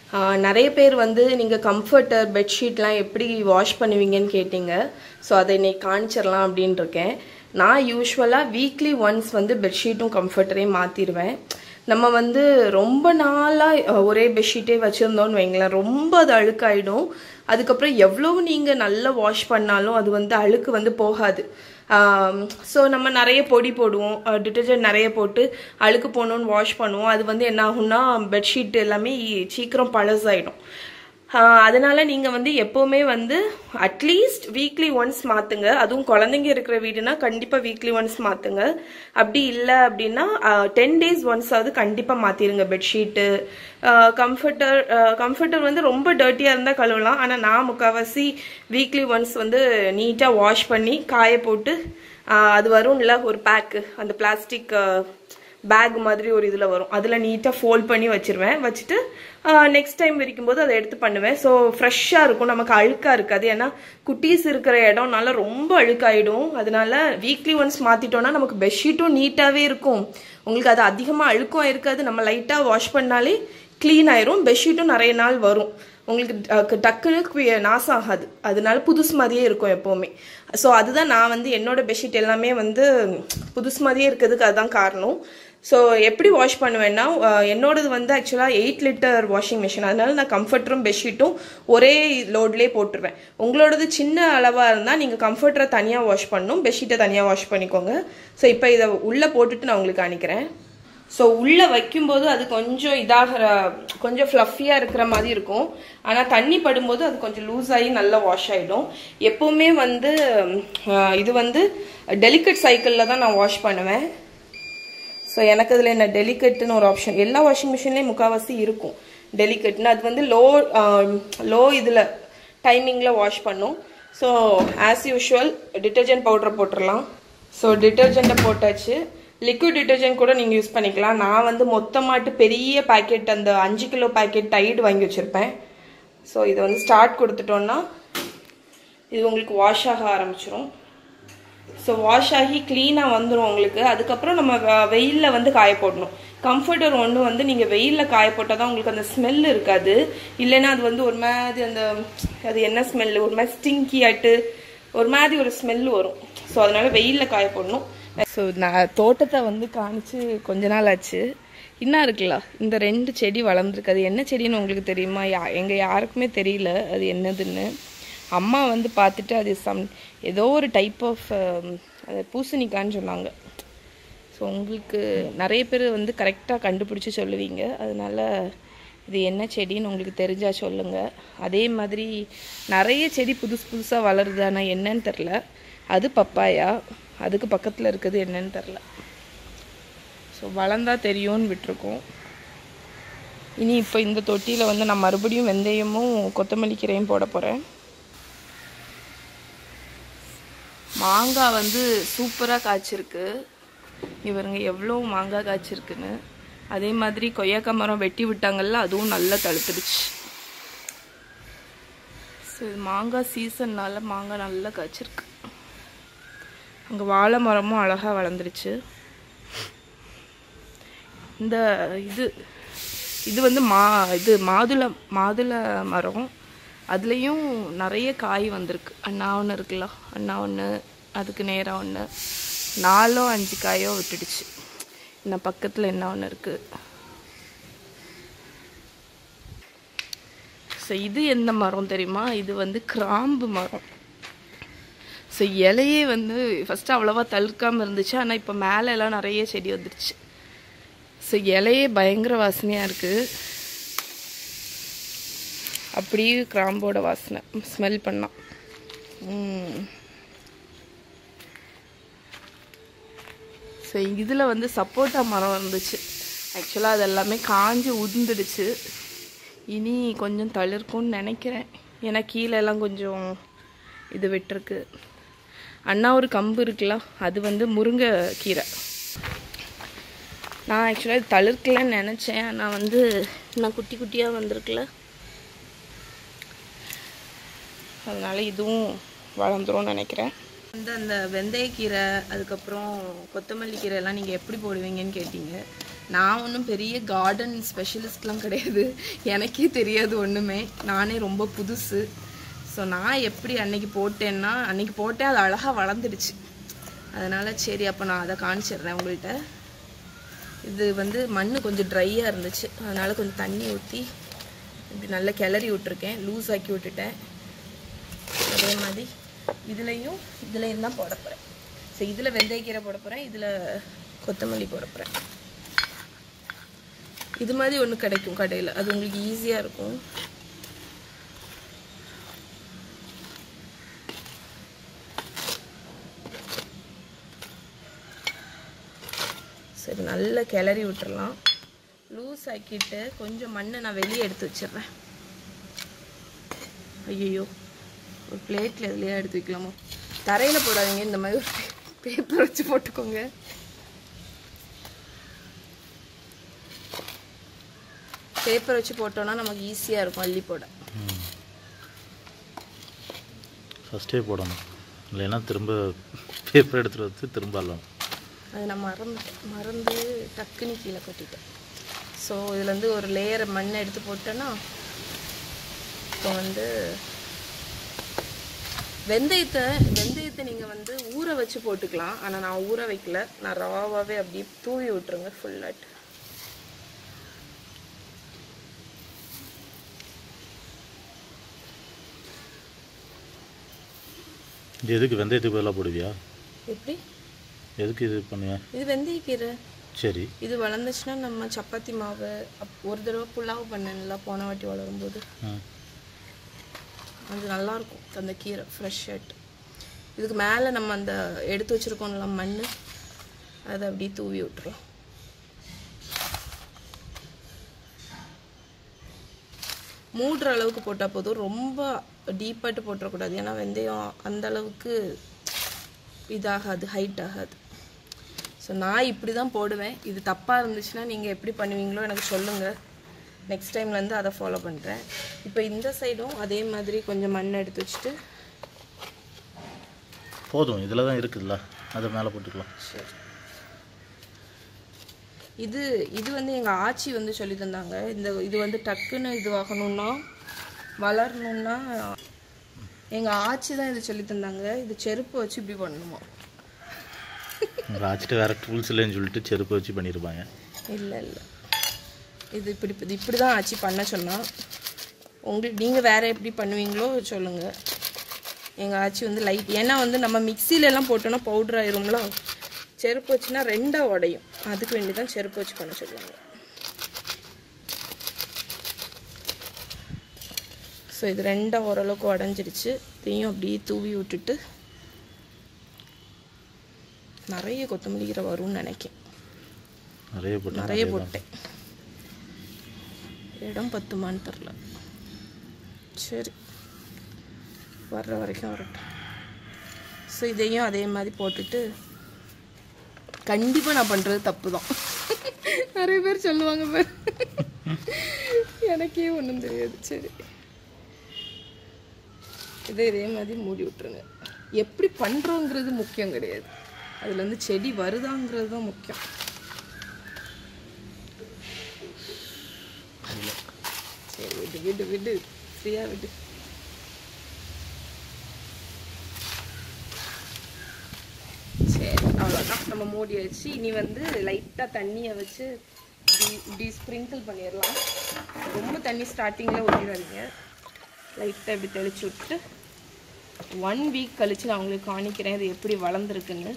ஆஹ் நிறைய பேர் வந்து நீங்கள் கம்ஃபர்டர் பெட்ஷீட்லாம் எப்படி வாஷ் பண்ணுவீங்கன்னு கேட்டீங்க ஸோ அதை இன்னைக்கு காணிச்சிடலாம் அப்படின்னு இருக்கேன் நான் யூஸ்வலாக வீக்லி ஒன்ஸ் வந்து பெட்ஷீட்டும் கம்ஃபர்டரையும் மாற்றிடுவேன் நம்ம வந்து ரொம்ப நாளாக ஒரே பெட்ஷீட்டே வச்சுருந்தோம்னு வைங்களேன் ரொம்ப அது அழுக்காயிடும் அதுக்கப்புறம் எவ்வளவு நீங்கள் நல்லா வாஷ் பண்ணாலும் அது வந்து அழுக்கு வந்து போகாது ஸோ நம்ம நிறைய பொடி போடுவோம் டிட்டர்ஜென்ட் நிறைய போட்டு அழுக்கு போகணுன்னு வாஷ் பண்ணுவோம் அது வந்து என்ன ஆகும்னா பெட்ஷீட் எல்லாமே சீக்கிரம் பழசாயிடும் ஆஹ் அதனால நீங்க வந்து எப்பவுமே வந்து அட்லீஸ்ட் வீக்லி ஒன்ஸ் மாத்துங்க அதுவும் குழந்தைங்க இருக்கிற வீடுனா கண்டிப்பா வீக்லி ஒன்ஸ் மாத்துங்க அப்படி இல்லை அப்படின்னா டென் டேஸ் ஒன்ஸ் ஆகுது கண்டிப்பா மாத்திருங்க பெட்ஷீட்டு கம்ஃபர்டர் கம்ஃபர்டர் வந்து ரொம்ப டர்ட்டியா இருந்தா கழுவலாம் ஆனா நான் முக்கால்வாசி வீக்லி ஒன்ஸ் வந்து நீட்டா வாஷ் பண்ணி காய போட்டு ஆஹ் அது வரும்ல ஒரு பேக்கு அந்த பிளாஸ்டிக் பேக் மாதிரி ஒரு இதில் வரும் அதில் நீட்டாக ஃபோல்ட் பண்ணி வச்சிருவேன் வச்சுட்டு நெக்ஸ்ட் டைம் விரிக்கும் போது அதை எடுத்து பண்ணுவேன் ஸோ ஃப்ரெஷ்ஷாக இருக்கும் நமக்கு அழுக்காக இருக்காது ஏன்னா குட்டீஸ் இருக்கிற இடம்னால ரொம்ப அழுக்காயிடும் அதனால வீக்லி ஒன்ஸ் மாற்றிட்டோம்னா நமக்கு பெட்ஷீட்டும் நீட்டாகவே இருக்கும் உங்களுக்கு அது அதிகமாக அழுக்கும் இருக்காது நம்ம லைட்டாக வாஷ் பண்ணாலே க்ளீன் ஆயிரும் பெட்ஷீட்டும் நிறைய நாள் வரும் உங்களுக்கு டக்கு- டக்குன்னு குய- நாசம் ஆகாது அதனால புதுசு மாதிரியே இருக்கும் எப்போவுமே ஸோ அதுதான் நான் வந்து என்னோட பெட்ஷீட் எல்லாமே வந்து புதுசு மாதிரியே இருக்கிறதுக்கு அதுதான் காரணம் ஸோ எப்படி வாஷ் பண்ணுவேன்னா அஹ், என்னோடது வந்து ஆக்சுவலாக எயிட் லிட்டர் வாஷிங் மிஷின் அதனால நான் கம்ஃபர்டரும் பெட்ஷீட்டும் ஒரே லோட்லேயே போட்டுருவேன் உங்களோடது சின்ன அளவாக இருந்தால் நீங்கள் கம்ஃபர்டரை தனியாக வாஷ் பண்ணணும் பெட்ஷீட்டை தனியாக வாஷ் பண்ணிக்கோங்க ஸோ இப்போ இதை உள்ளே போட்டுட்டு நான் உங்களுக்கு காணிக்கிறேன் ஸோ உள்ளே வைக்கும்போது அது கொஞ்சம் இதாகிற கொஞ்சம் ஃப்ளஃபியாக இருக்கிற மாதிரி இருக்கும் ஆனால் தண்ணி படும்போது அது கொஞ்சம் லூஸ் ஆகி நல்லா வாஷ் ஆகிடும் எப்போவுமே வந்து அஹ், இது வந்து டெலிகேட் சைக்கிளில் தான் நான் வாஷ் பண்ணுவேன் ஸோ எனக்கு அதில் என்ன டெலிகேட்னு ஒரு ஆப்ஷன் எல்லா வாஷிங் மிஷின்லேயும் முக்கால்வாசி இருக்கும் டெலிகேட்னு அது வந்து லோ லோ இதில் டைமிங்கில் வாஷ் பண்ணும் ஸோ ஆஸ் யூஷுவல் டிட்டர்ஜென்ட் பவுடரை போட்டுடலாம் ஸோ டிட்டர்ஜெண்ட்டை போட்டாச்சு லிக்விட் டிட்டர்ஜென்ட் கூட நீங்கள் யூஸ் பண்ணிக்கலாம் நான் வந்து மொத்தமாட்டு பெரிய பாக்கெட் அந்த அஞ்சு கிலோ பாக்கெட் டைடு வாங்கி வச்சுருப்பேன் ஸோ இதை வந்து ஸ்டார்ட் கொடுத்துட்டோன்னா இது உங்களுக்கு வாஷ் ஆக ஆரம்பிச்சிரும் ஸோ வாஷ் ஆகி க்ளீனாக வந்துடும் உங்களுக்கு அதுக்கப்புறம் நம்ம வெயிலில் வந்து காய போடணும் கம்ஃபர்டர் ஒன்று வந்து நீங்கள் வெயிலில் காய போட்டால் தான் உங்களுக்கு அந்த ஸ்மெல் இருக்காது இல்லைன்னா அது வந்து ஒரு மாதிரி அந்த அது என்ன ஸ்மெல் ஒரு மாதிரி ஸ்டிங்கி ஆட்டு ஒரு மாதிரி ஒரு ஸ்மெல் வரும் ஸோ அதனால வெயிலில் காய போடணும் ஸோ நான் தோட்டத்தை வந்து காமிச்சு கொஞ்ச நாள் ஆச்சு இன்னும் இருக்குல்ல இந்த ரெண்டு செடி வளர்ந்துருக்கு அது என்ன செடின்னு உங்களுக்கு தெரியுமா யா எங்கள் யாருக்குமே தெரியல அது என்னதுன்னு அம்மா வந்து பார்த்துட்டு அது சம் ஏதோ ஒரு டைப் ஆஃப் அது பூசணிக்கான்னு சொன்னாங்க ஸோ உங்களுக்கு நிறைய பேர் வந்து கரெக்டாக கண்டுபிடிச்சி சொல்லுவீங்க அதனால இது என்ன செடின்னு உங்களுக்கு தெரிஞ்சா சொல்லுங்கள் அதே மாதிரி நிறைய செடி புதுசு புதுசாக வளருது ஆனால் என்னன்னு தெரில அது பப்பாயா அதுக்கு பக்கத்தில் இருக்குது என்னன்னு தெரில ஸோ வளர்ந்தா தெரியும்னு விட்டுருக்கோம் இனி இப்போ இந்த தொட்டியில் வந்து நான் மறுபடியும் வெந்தயமும் கொத்தமல்லி கீரையும் போட போகிறேன் மாங்காய் வந்து சூப்பராக காய்ச்சிருக்கு இவருங்க எவ்வளோ மாங்காய் காய்ச்சிருக்குன்னு அதே மாதிரி கொய்யாக்காய் மரம் வெட்டி விட்டாங்கல்ல அதுவும் நல்லா தழுத்துடுச்சு ஸோ இது மாங்காய் சீசன்னால மாங்காய் நல்லா காய்ச்சிருக்கு அங்கே வாழை மரமும் அழகாக வளர்ந்துருச்சு இந்த இது இது வந்து மா இது மாதுளை மாதுளை மரம் அதுலேயும் நிறைய காய் வந்திருக்கு அண்ணா ஒன்று இருக்குல்ல அண்ணா ஒன்று அதுக்கு நேராக ஒன்று நாலோ அஞ்சு காயோ விட்டுடுச்சு இன்னும் பக்கத்தில் என்ன ஒன்று இருக்குது ஸோ இது எந்த மரம் தெரியுமா இது வந்து கிராம்பு மரம் ஸோ இலையே வந்து ஃபஸ்ட்டு அவ்வளோவா தளிர்க்காமல் இருந்துச்சு ஆனால் இப்போ மேலே எல்லாம் நிறைய செடி வந்துருச்சு ஸோ இலையே பயங்கர வாசனையாக இருக்குது அப்படியே கிராம்போட வாசனை ஸ்மெல் பண்ணால் ஸோ இதில் வந்து சப்போட்டா மரம் இருந்துச்சு ஆக்சுவலாக அது எல்லாமே காஞ்சு உதிர்ந்துடுச்சு இனி கொஞ்சம் தளிர்க்கும்னு நினைக்கிறேன் ஏன்னா கீழே எல்லாம் கொஞ்சம் இது விட்டுருக்கு அண்ணா ஒரு கம்பு இருக்குல்ல அது வந்து முருங்கை கீரை நான் ஆக்சுவலாக இது தளிர்க்கலன்னு நினச்சேன் ஆனால் வந்து நான் குட்டி குட்டியாக வந்திருக்குல அதனால இதுவும் வளர்ந்துரும்னு நினைக்கிறேன் வந்து அந்த வெந்தயக்கீரை அதுக்கப்புறம் கொத்தமல்லி கீரை எல்லாம் நீங்கள் எப்படி போடுவீங்கன்னு கேட்டீங்க நான் ஒன்றும் பெரிய கார்டன் ஸ்பெஷலிஸ்ட்லாம் கிடையாது எனக்கே தெரியாது ஒன்றுமே நானே ரொம்ப புதுசு ஸோ நான் எப்படி அன்னைக்கு போட்டேன்னா அன்னைக்கு போட்டேன் அது அழகாக வளர்ந்துடுச்சு அதனால் சரி அப்போ நான் அதை காமிச்சிடுறேன் உங்கள்கிட்ட இது வந்து மண் கொஞ்சம் ட்ரையாக இருந்துச்சு அதனால் கொஞ்சம் தண்ணி ஊற்றி இப்படி நல்லா கிளறி விட்டுருக்கேன் லூஸ் ஆக்கி விட்டுட்டேன் அதே மாதிரி இதுலேயும் இதுலேயும் தான் போட போகிறேன் ஸோ இதில் வெந்தயக்கீரை போட போகிறேன் இதில் கொத்தமல்லி போட போகிறேன் இது மாதிரி ஒன்று கிடைக்கும் கடையில் அது உங்களுக்கு ஈஸியாக இருக்கும் சரி நல்லா கிளறி விட்டுறலாம் லூஸ் ஆக்கிட்டு கொஞ்சம் மண்ணை நான் வெளியே எடுத்து வச்சிடுறேன் ஐயோ ஒரு பிளேட்டில் எதுலையா எடுத்து வைக்கலாமோ தரையில் போடாதீங்க இந்த மாதிரி ஒரு பேப்பர் வச்சு போட்டுக்கோங்க பேப்பர் வச்சு போட்டோம்னா நமக்கு ஈஸியாக இருக்கும் அள்ளி போட ஃபஸ்ட்டே போடணும் இல்லைன்னா திரும்ப பேப்பர் எடுத்துகிட்டு வந்து திரும்ப அள்ளணும் அது நான் மறந்துட்டேன் மறந்து டக்குன்னு கீழே கொட்டிட்டேன் ஸோ இதுலேருந்து ஒரு லேயர் மண்ணை எடுத்து போட்டேன்னா இப்போ வந்து வெந்தயத்தை வெந்தயத்தை நீங்கள் வந்து ஊற வச்சு போட்டுக்கலாம் ஆனால் நான் ஊற வைக்கல நான் ராவாகவே அப்படியே தூவி விட்டுருங்க ஃபுல்லாட்டு இது எதுக்கு வெந்தயத்துக்கு பதிலாக போடுவியா எப்படி எதுக்கு இது பண்ணுவேன் இது வெந்தயக்கீரை சரி இது வளர்ந்துச்சுன்னா நம்ம சப்பாத்தி மாவு அப் ஒரு தடவை புலாவ் பண்ணல போன வாட்டி வளரும்போது ம் அது நல்லாயிருக்கும் அந்த கீரை ஃப்ரெஷ் ஷர்ட் இதுக்கு மேலே நம்ம அந்த எடுத்து வச்சுருக்கோம்ல மண் அதை அப்படியே தூவி விட்டுறலாம் மூடுற அளவுக்கு போட்டால் போதும் ரொம்ப டீப்பாட்டு போட்டுறக்கூடாது ஏன்னா வெந்தயம் அந்த அளவுக்கு இதாகாது ஹைட் ஆகாது ஸோ நான் இப்படி தான் போடுவேன் இது தப்பாக இருந்துச்சுன்னா நீங்கள் எப்படி பண்ணுவீங்களோ எனக்கு சொல்லுங்கள் நெக்ஸ்ட் டைம்லேருந்து அதை ஃபாலோ பண்ணுறேன் இப்போ இந்த சைடும் அதே மாதிரி கொஞ்சம் மண் எடுத்து வச்சுட்டு போதும் இதில் தான் இருக்குதுல்ல அதை மேலே போட்டுக்கலாம் சரி இது இது வந்து எங்கள் ஆச்சி வந்து சொல்லி தந்தாங்க இந்த இது வந்து டக்குன்னு இதுவாகணும்னா வளரணும்னா எங்கள் ஆச்சி தான் இது சொல்லி தந்தாங்க இது செருப்பு வச்சு இப்படி பண்ணணுமா உங்கள் ஆச்சிட்டு வேறு டூல்ஸ் இல்லைன்னு சொல்லிட்டு செருப்பு வச்சு பண்ணியிருப்பாங்க இல்லை இல்லை இது இப்படி இது இப்படி தான் ஆச்சி பண்ண சொன்னா உங்களுக்கு நீங்கள் வேறு எப்படி பண்ணுவீங்களோ சொல்லுங்கள் எங்கள் ஆச்சி வந்து லைட் ஏன்னா வந்து நம்ம மிக்சியில எல்லாம் போட்டோன்னா பவுடர் ஆயிரும்ல செருப்பு வச்சுன்னா ரெண்டாக உடையும் அதுக்கு வேண்டி தான் செருப்பு வச்சு பண்ண சொல்லுவாங்க ஸோ இது ரெண்டாக ஓரளவுக்கு உடஞ்சிருச்சு இதையும் அப்படியே தூவி விட்டுட்டு நிறைய கொத்தமல்லி கீரை வரும்னு நினைக்கிறேன் நிறைய போட்டு நிறைய போட்டேன் இடம் பத்துமான்னு தெரில சரி வர்ற வரைக்கும் வரட்டும் ஸோ இதையும் அதே மாதிரி போட்டுட்டு கண்டிப்பாக நான் பண்ணுறது தப்பு தான் நிறைய பேர் சொல்லுவாங்க பாரு எனக்கே ஒன்றும் தெரியாது சரி இதை இதே மாதிரி மூடி விட்டுருங்க எப்படி பண்ணுறோங்கிறது முக்கியம் கிடையாது அதுல இருந்து செடி வருதாங்கிறது தான் முக்கியம் சரி விடு விடு விடு ஃப்ரீயா விடு சரி அவ்வளோதான் நம்ம மூடி வச்சு இனி வந்து லைட்டாக தண்ணியை வச்சு இப்படி இப்படி ஸ்ப்ரிங்கிள் பண்ணிடலாம் ரொம்ப தண்ணி ஸ்டார்டிங்கில் ஊற்றிடாதீங்க லைட்டாக இப்படி தெளிச்சு விட்டு ஒன் வீக் கழிச்சு நான் உங்களுக்கு காணிக்கிறேன் இது எப்படி வளர்ந்துருக்குன்னு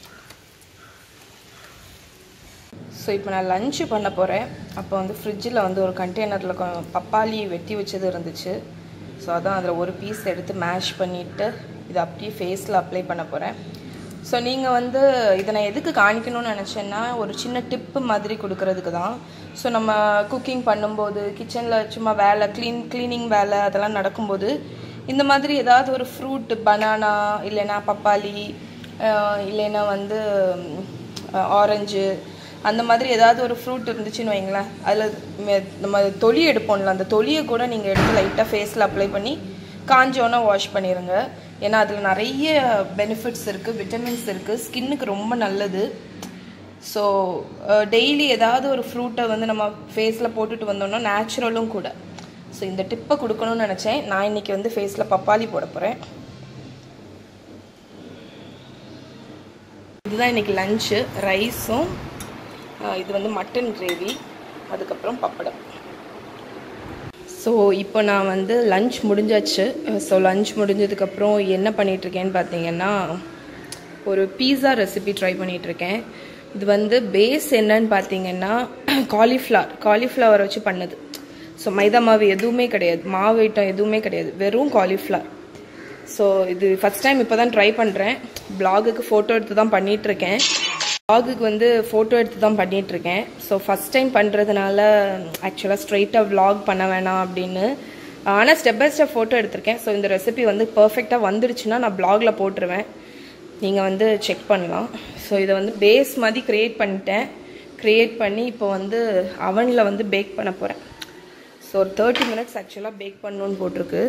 ஸோ இப்போ நான் லஞ்சு பண்ண போகிறேன் அப்போ வந்து ஃப்ரிட்ஜில் வந்து ஒரு கண்டெய்னரில் பப்பாளி வெட்டி வச்சது இருந்துச்சு ஸோ அதான் அதில் ஒரு பீஸ் எடுத்து மேஷ் பண்ணிவிட்டு இதை அப்படியே ஃபேஸில் அப்ளை பண்ண போகிறேன் ஸோ நீங்கள் வந்து இதை நான் எதுக்கு காணிக்கணும்னு நினச்சேன்னா ஒரு சின்ன டிப்பு மாதிரி கொடுக்கறதுக்கு தான் ஸோ நம்ம குக்கிங் பண்ணும்போது கிச்சனில் சும்மா வேலை க்ளீன் க்ளீனிங் வேலை அதெல்லாம் நடக்கும்போது இந்த மாதிரி ஏதாவது ஒரு ஃப்ரூட் பனானா இல்லைன்னா பப்பாளி அஹ் இல்லைன்னா வந்து ஆரஞ்சு அந்த மாதிரி ஏதாவது ஒரு ஃப்ரூட் இருந்துச்சுன்னு வைங்களேன் அதில் நம்ம தொலி எடுப்போம்ல அந்த தொலியை கூட நீங்கள் எடுத்து லைட்டாக ஃபேஸில் அப்ளை பண்ணி காஞ்சோன்னா வாஷ் பண்ணிடுங்க ஏன்னா அதில் நிறைய பெனிஃபிட்ஸ் இருக்குது விட்டமின்ஸ் இருக்குது ஸ்கின்னுக்கு ரொம்ப நல்லது ஸோ டெய்லி ஏதாவது ஒரு ஃப்ரூட்டை வந்து நம்ம ஃபேஸில் போட்டுட்டு வந்தோம்னா நேச்சுரலும் கூட ஸோ இந்த டிப்பை கொடுக்கணும்னு நினச்சேன் நான் இன்னைக்கு வந்து ஃபேஸில் பப்பாளி போட போகிறேன் இதுதான் இன்னைக்கு லஞ்சு ரைஸும் இது வந்து மட்டன் கிரேவி அதுக்கப்புறம் பப்படம் ஸோ இப்போ நான் வந்து லஞ்ச் முடிஞ்சாச்சு ஸோ லஞ்ச் முடிஞ்சதுக்கப்புறம் என்ன பண்ணிகிட்ருக்கேன்னு பார்த்தீங்கன்னா ஒரு பீஸா ரெசிபி ட்ரை பண்ணிகிட்ருக்கேன் இது வந்து பேஸ் என்னன்னு பார்த்தீங்கன்னா காலிஃப்ளவர் காலிஃப்ளவர் வச்சு பண்ணது ஸோ மைதா மாவு எதுவுமே கிடையாது மாவு ஐட்டம் எதுவுமே கிடையாது வெறும் காலிஃப்ளவர் ஸோ இது ஃபஸ்ட் டைம் இப்போ தான் ட்ரை பண்ணுறேன் பிளாகுக்கு ஃபோட்டோ எடுத்து தான் பண்ணிகிட்ருக்கேன் பிளாகுக்கு வந்து ஃபோட்டோ எடுத்து தான் பண்ணிகிட்ருக்கேன் ஸோ ஃபஸ்ட் டைம் பண்ணுறதுனால ஆக்சுவலாக ஸ்ட்ரைட்டாக vlog பண்ண வேணாம் அப்படின்னு ஆனால் ஸ்டெப் பை ஸ்டெப் ஃபோட்டோ எடுத்திருக்கேன் ஸோ இந்த ரெசிபி வந்து பர்ஃபெக்டாக வந்துடுச்சுன்னா நான் பிளாகில் போட்டுருவேன் நீங்கள் வந்து செக் பண்ணலாம் ஸோ இதை வந்து பேஸ் மாதிரி க்ரியேட் பண்ணிட்டேன் க்ரியேட் பண்ணி இப்போ வந்து அவனில் வந்து பேக் பண்ண போகிறேன் ஸோ ஒரு தேர்ட்டி மினிட்ஸ் ஆக்சுவலாக பேக் பண்ணணுன்னு போட்டிருக்கு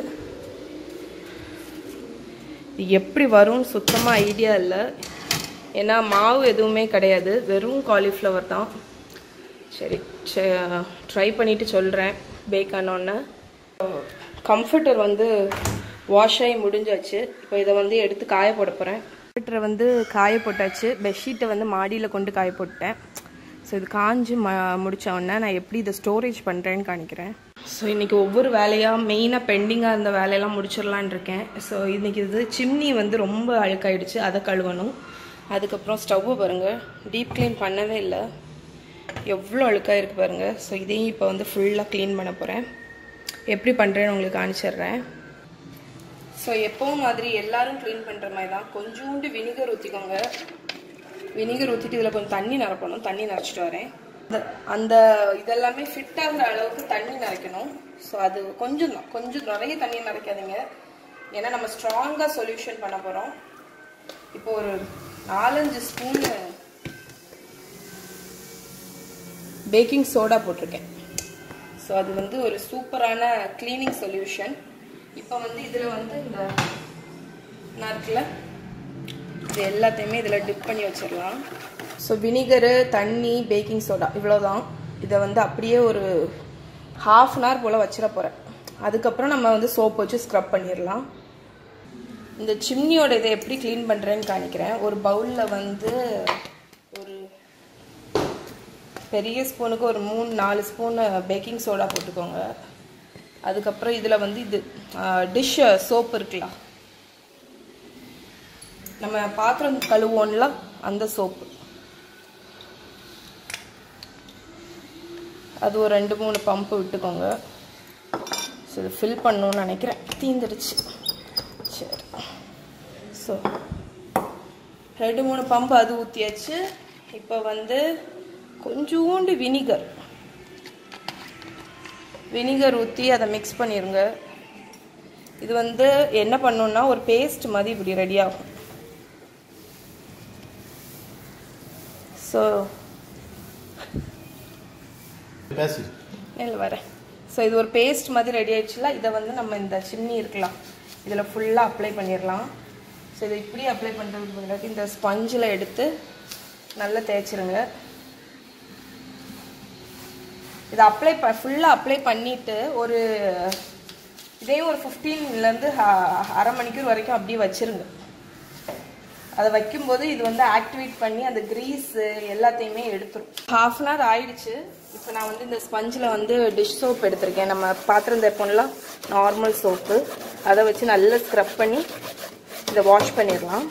இது எப்படி வரும்னு சுத்தமாக ஐடியா இல்லை ஏன்னா மாவு எதுவுமே கிடையாது வெறும் காலிஃப்ளவர் தான் சரி ட்ரை பண்ணிவிட்டு சொல்கிறேன் பேக் ஆனோன்னே கம்ஃபர்டர் வந்து வாஷ் ஆகி முடிஞ்சாச்சு இப்போ இதை வந்து எடுத்து காய போட போகிறேன் கம்ஃபர்டரை வந்து காய போட்டாச்சு பெட்ஷீட்டை வந்து மாடியில் கொண்டு காய போட்டேன் ஸோ இது காஞ்சு ம முடிச்ச உடனே நான் எப்படி இதை ஸ்டோரேஜ் பண்ணுறேன்னு காணிக்கிறேன் ஸோ இன்றைக்கி ஒவ்வொரு வேலையாக மெயினாக பெண்டிங்காக இருந்த வேலையெல்லாம் முடிச்சிடலான் இருக்கேன் ஸோ இன்றைக்கி இது சிம்னி வந்து ரொம்ப அழுக்காயிடுச்சு அதை கழுவணும் அதுக்கப்புறம் ஸ்டவ்வை பாருங்கள் டீப் க்ளீன் பண்ணவே இல்லை எவ்வளோ அழுக்காக இருக்குது பாருங்கள் ஸோ இதையும் இப்போ வந்து ஃபுல்லாக க்ளீன் பண்ண போகிறேன் எப்படி பண்ணுறேன்னு உங்களுக்கு காமிச்சிடுறேன் ஸோ எப்பவும் மாதிரி எல்லாரும் க்ளீன் பண்ணுற மாதிரி தான் கொஞ்சோண்டு வினிகர் ஊற்றிக்கோங்க வினிகர் ஊற்றிட்டு இதில் கொஞ்சம் தண்ணி நிரப்பணும் தண்ணி நிறச்சிட்டு வரேன் அந்த- அந்த இதெல்லாமே ஃபிட் ஆகுற அளவுக்கு தண்ணி நிறைக்கணும் ஸோ அது கொஞ்சம் தான் கொஞ்சம் நிறைய தண்ணி நிறைக்காதீங்க ஏன்னா நம்ம ஸ்ட்ராங்காக சொல்யூஷன் பண்ண போகிறோம் இப்போ ஒரு நாலஞ்சு ஸ்பூன் பேக்கிங் சோடா போட்டிருக்கேன் ஸோ அது வந்து ஒரு சூப்பரான க்ளீனிங் சொல்யூஷன் இப்போ வந்து இதில் வந்து இந்த நறுக்கில் இது எல்லாத்தையுமே இதில் டிப் பண்ணி வச்சிடலாம் ஸோ வினிகரு தண்ணி பேக்கிங் சோடா இவ்வளோதான் இதை வந்து அப்படியே ஒரு ஹாஃப் அன் ஹவர் போல் வச்சிட போகிறேன் அதுக்கப்புறம் நம்ம வந்து சோப் வச்சு ஸ்க்ரப் பண்ணிடலாம் இந்த சிம்னியோட இதை எப்படி க்ளீன் பண்ணுறேன்னு காணிக்கிறேன் ஒரு பவுலில் வந்து ஒரு பெரிய ஸ்பூனுக்கு ஒரு மூணு நாலு ஸ்பூன் பேக்கிங் சோடா போட்டுக்கோங்க அதுக்கப்புறம் இதில் வந்து இது டிஷ் சோப் இருக்குல்ல நம்ம பாத்திரம் கழுவோம்ல அந்த சோப்பு அது ஒரு ரெண்டு மூணு பம்பு விட்டுக்கோங்க ஸோ இது ஃபில் பண்ணணும்னு நினைக்கிறேன் தீந்துடுச்சு சரி ஸோ ரெண்டு மூணு பம்பு அது ஊற்றியாச்சு இப்போ வந்து கொஞ்சோண்டு வினிகர் வினிகர் ஊற்றி அதை மிக்ஸ் பண்ணிடுங்க இது வந்து என்ன பண்ணணும்னா ஒரு பேஸ்ட் மாதிரி இப்படி ரெடி ஆகும் ஸோ பேசி இல்லை வரேன் ஸோ இது ஒரு பேஸ்ட் மாதிரி ரெடி ஆயிடுச்சுல இதை வந்து நம்ம இந்த சிம்னி இருக்கலாம் இதில் ஃபுல்லாக அப்ளை பண்ணிடலாம் ஸோ இதை இப்படி அப்ளை பண்ணுறதுக்கு பதிலாக இந்த ஸ்பஞ்சில் எடுத்து நல்லா தேய்ச்சிருங்க இதை அப்ளை ப ஃபுல்லாக அப்ளை பண்ணிவிட்டு ஒரு இதையும் ஒரு ஃபிஃப்டீன்லேருந்து அரை மணிக்கூர் வரைக்கும் அப்படியே வச்சிருங்க அதை வைக்கும்போது இது வந்து ஆக்டிவேட் பண்ணி அந்த கிரீஸு எல்லாத்தையுமே எடுத்துரும் ஹாஃப் அன் ஹவர் ஆயிடுச்சு இப்போ நான் வந்து இந்த ஸ்பஞ்சில் வந்து டிஷ் சோப் எடுத்திருக்கேன் நம்ம பாத்திரம் தேப்போம்ல நார்மல் சோப்பு அதை வச்சு நல்லா ஸ்க்ரப் பண்ணி இதை வாஷ் பண்ணிடலாம்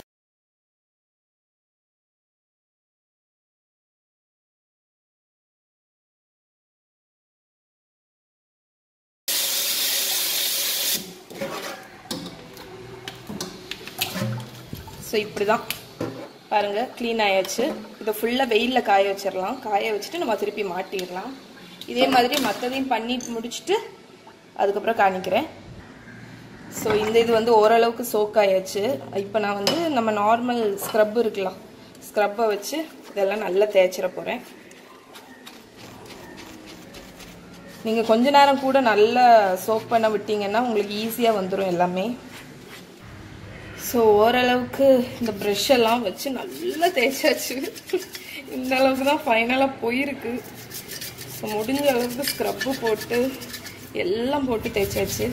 ஸோ இப்படி தான் பாருங்கள் க்ளீன் ஆயாச்சு இதை ஃபுல்லாக வெயிலில் காய வச்சிடலாம் காய வச்சுட்டு நம்ம திருப்பி மாட்டிடலாம் இதே மாதிரி மற்றதையும் பண்ணி முடிச்சுட்டு அதுக்கப்புறம் காணிக்கிறேன் ஸோ இந்த இது வந்து ஓரளவுக்கு சோக் ஆயாச்சு இப்போ நான் வந்து நம்ம நார்மல் ஸ்க்ரப் இருக்கலாம் ஸ்க்ரப்பை வச்சு இதெல்லாம் நல்லா தேய்ச்சிட போகிறேன் நீங்கள் கொஞ்ச நேரம் கூட நல்லா சோக் பண்ண விட்டீங்கன்னா உங்களுக்கு ஈஸியாக வந்துடும் எல்லாமே ஸோ ஓரளவுக்கு இந்த ப்ரெஷ் எல்லாம் வச்சு நல்லா தேய்ச்சாச்சு இந்த அளவுக்கு தான் ஃபைனலாக போயிருக்கு ஸோ முடிஞ்ச அளவுக்கு ஸ்க்ரப்பு போட்டு எல்லாம் போட்டு தேய்ச்சாச்சு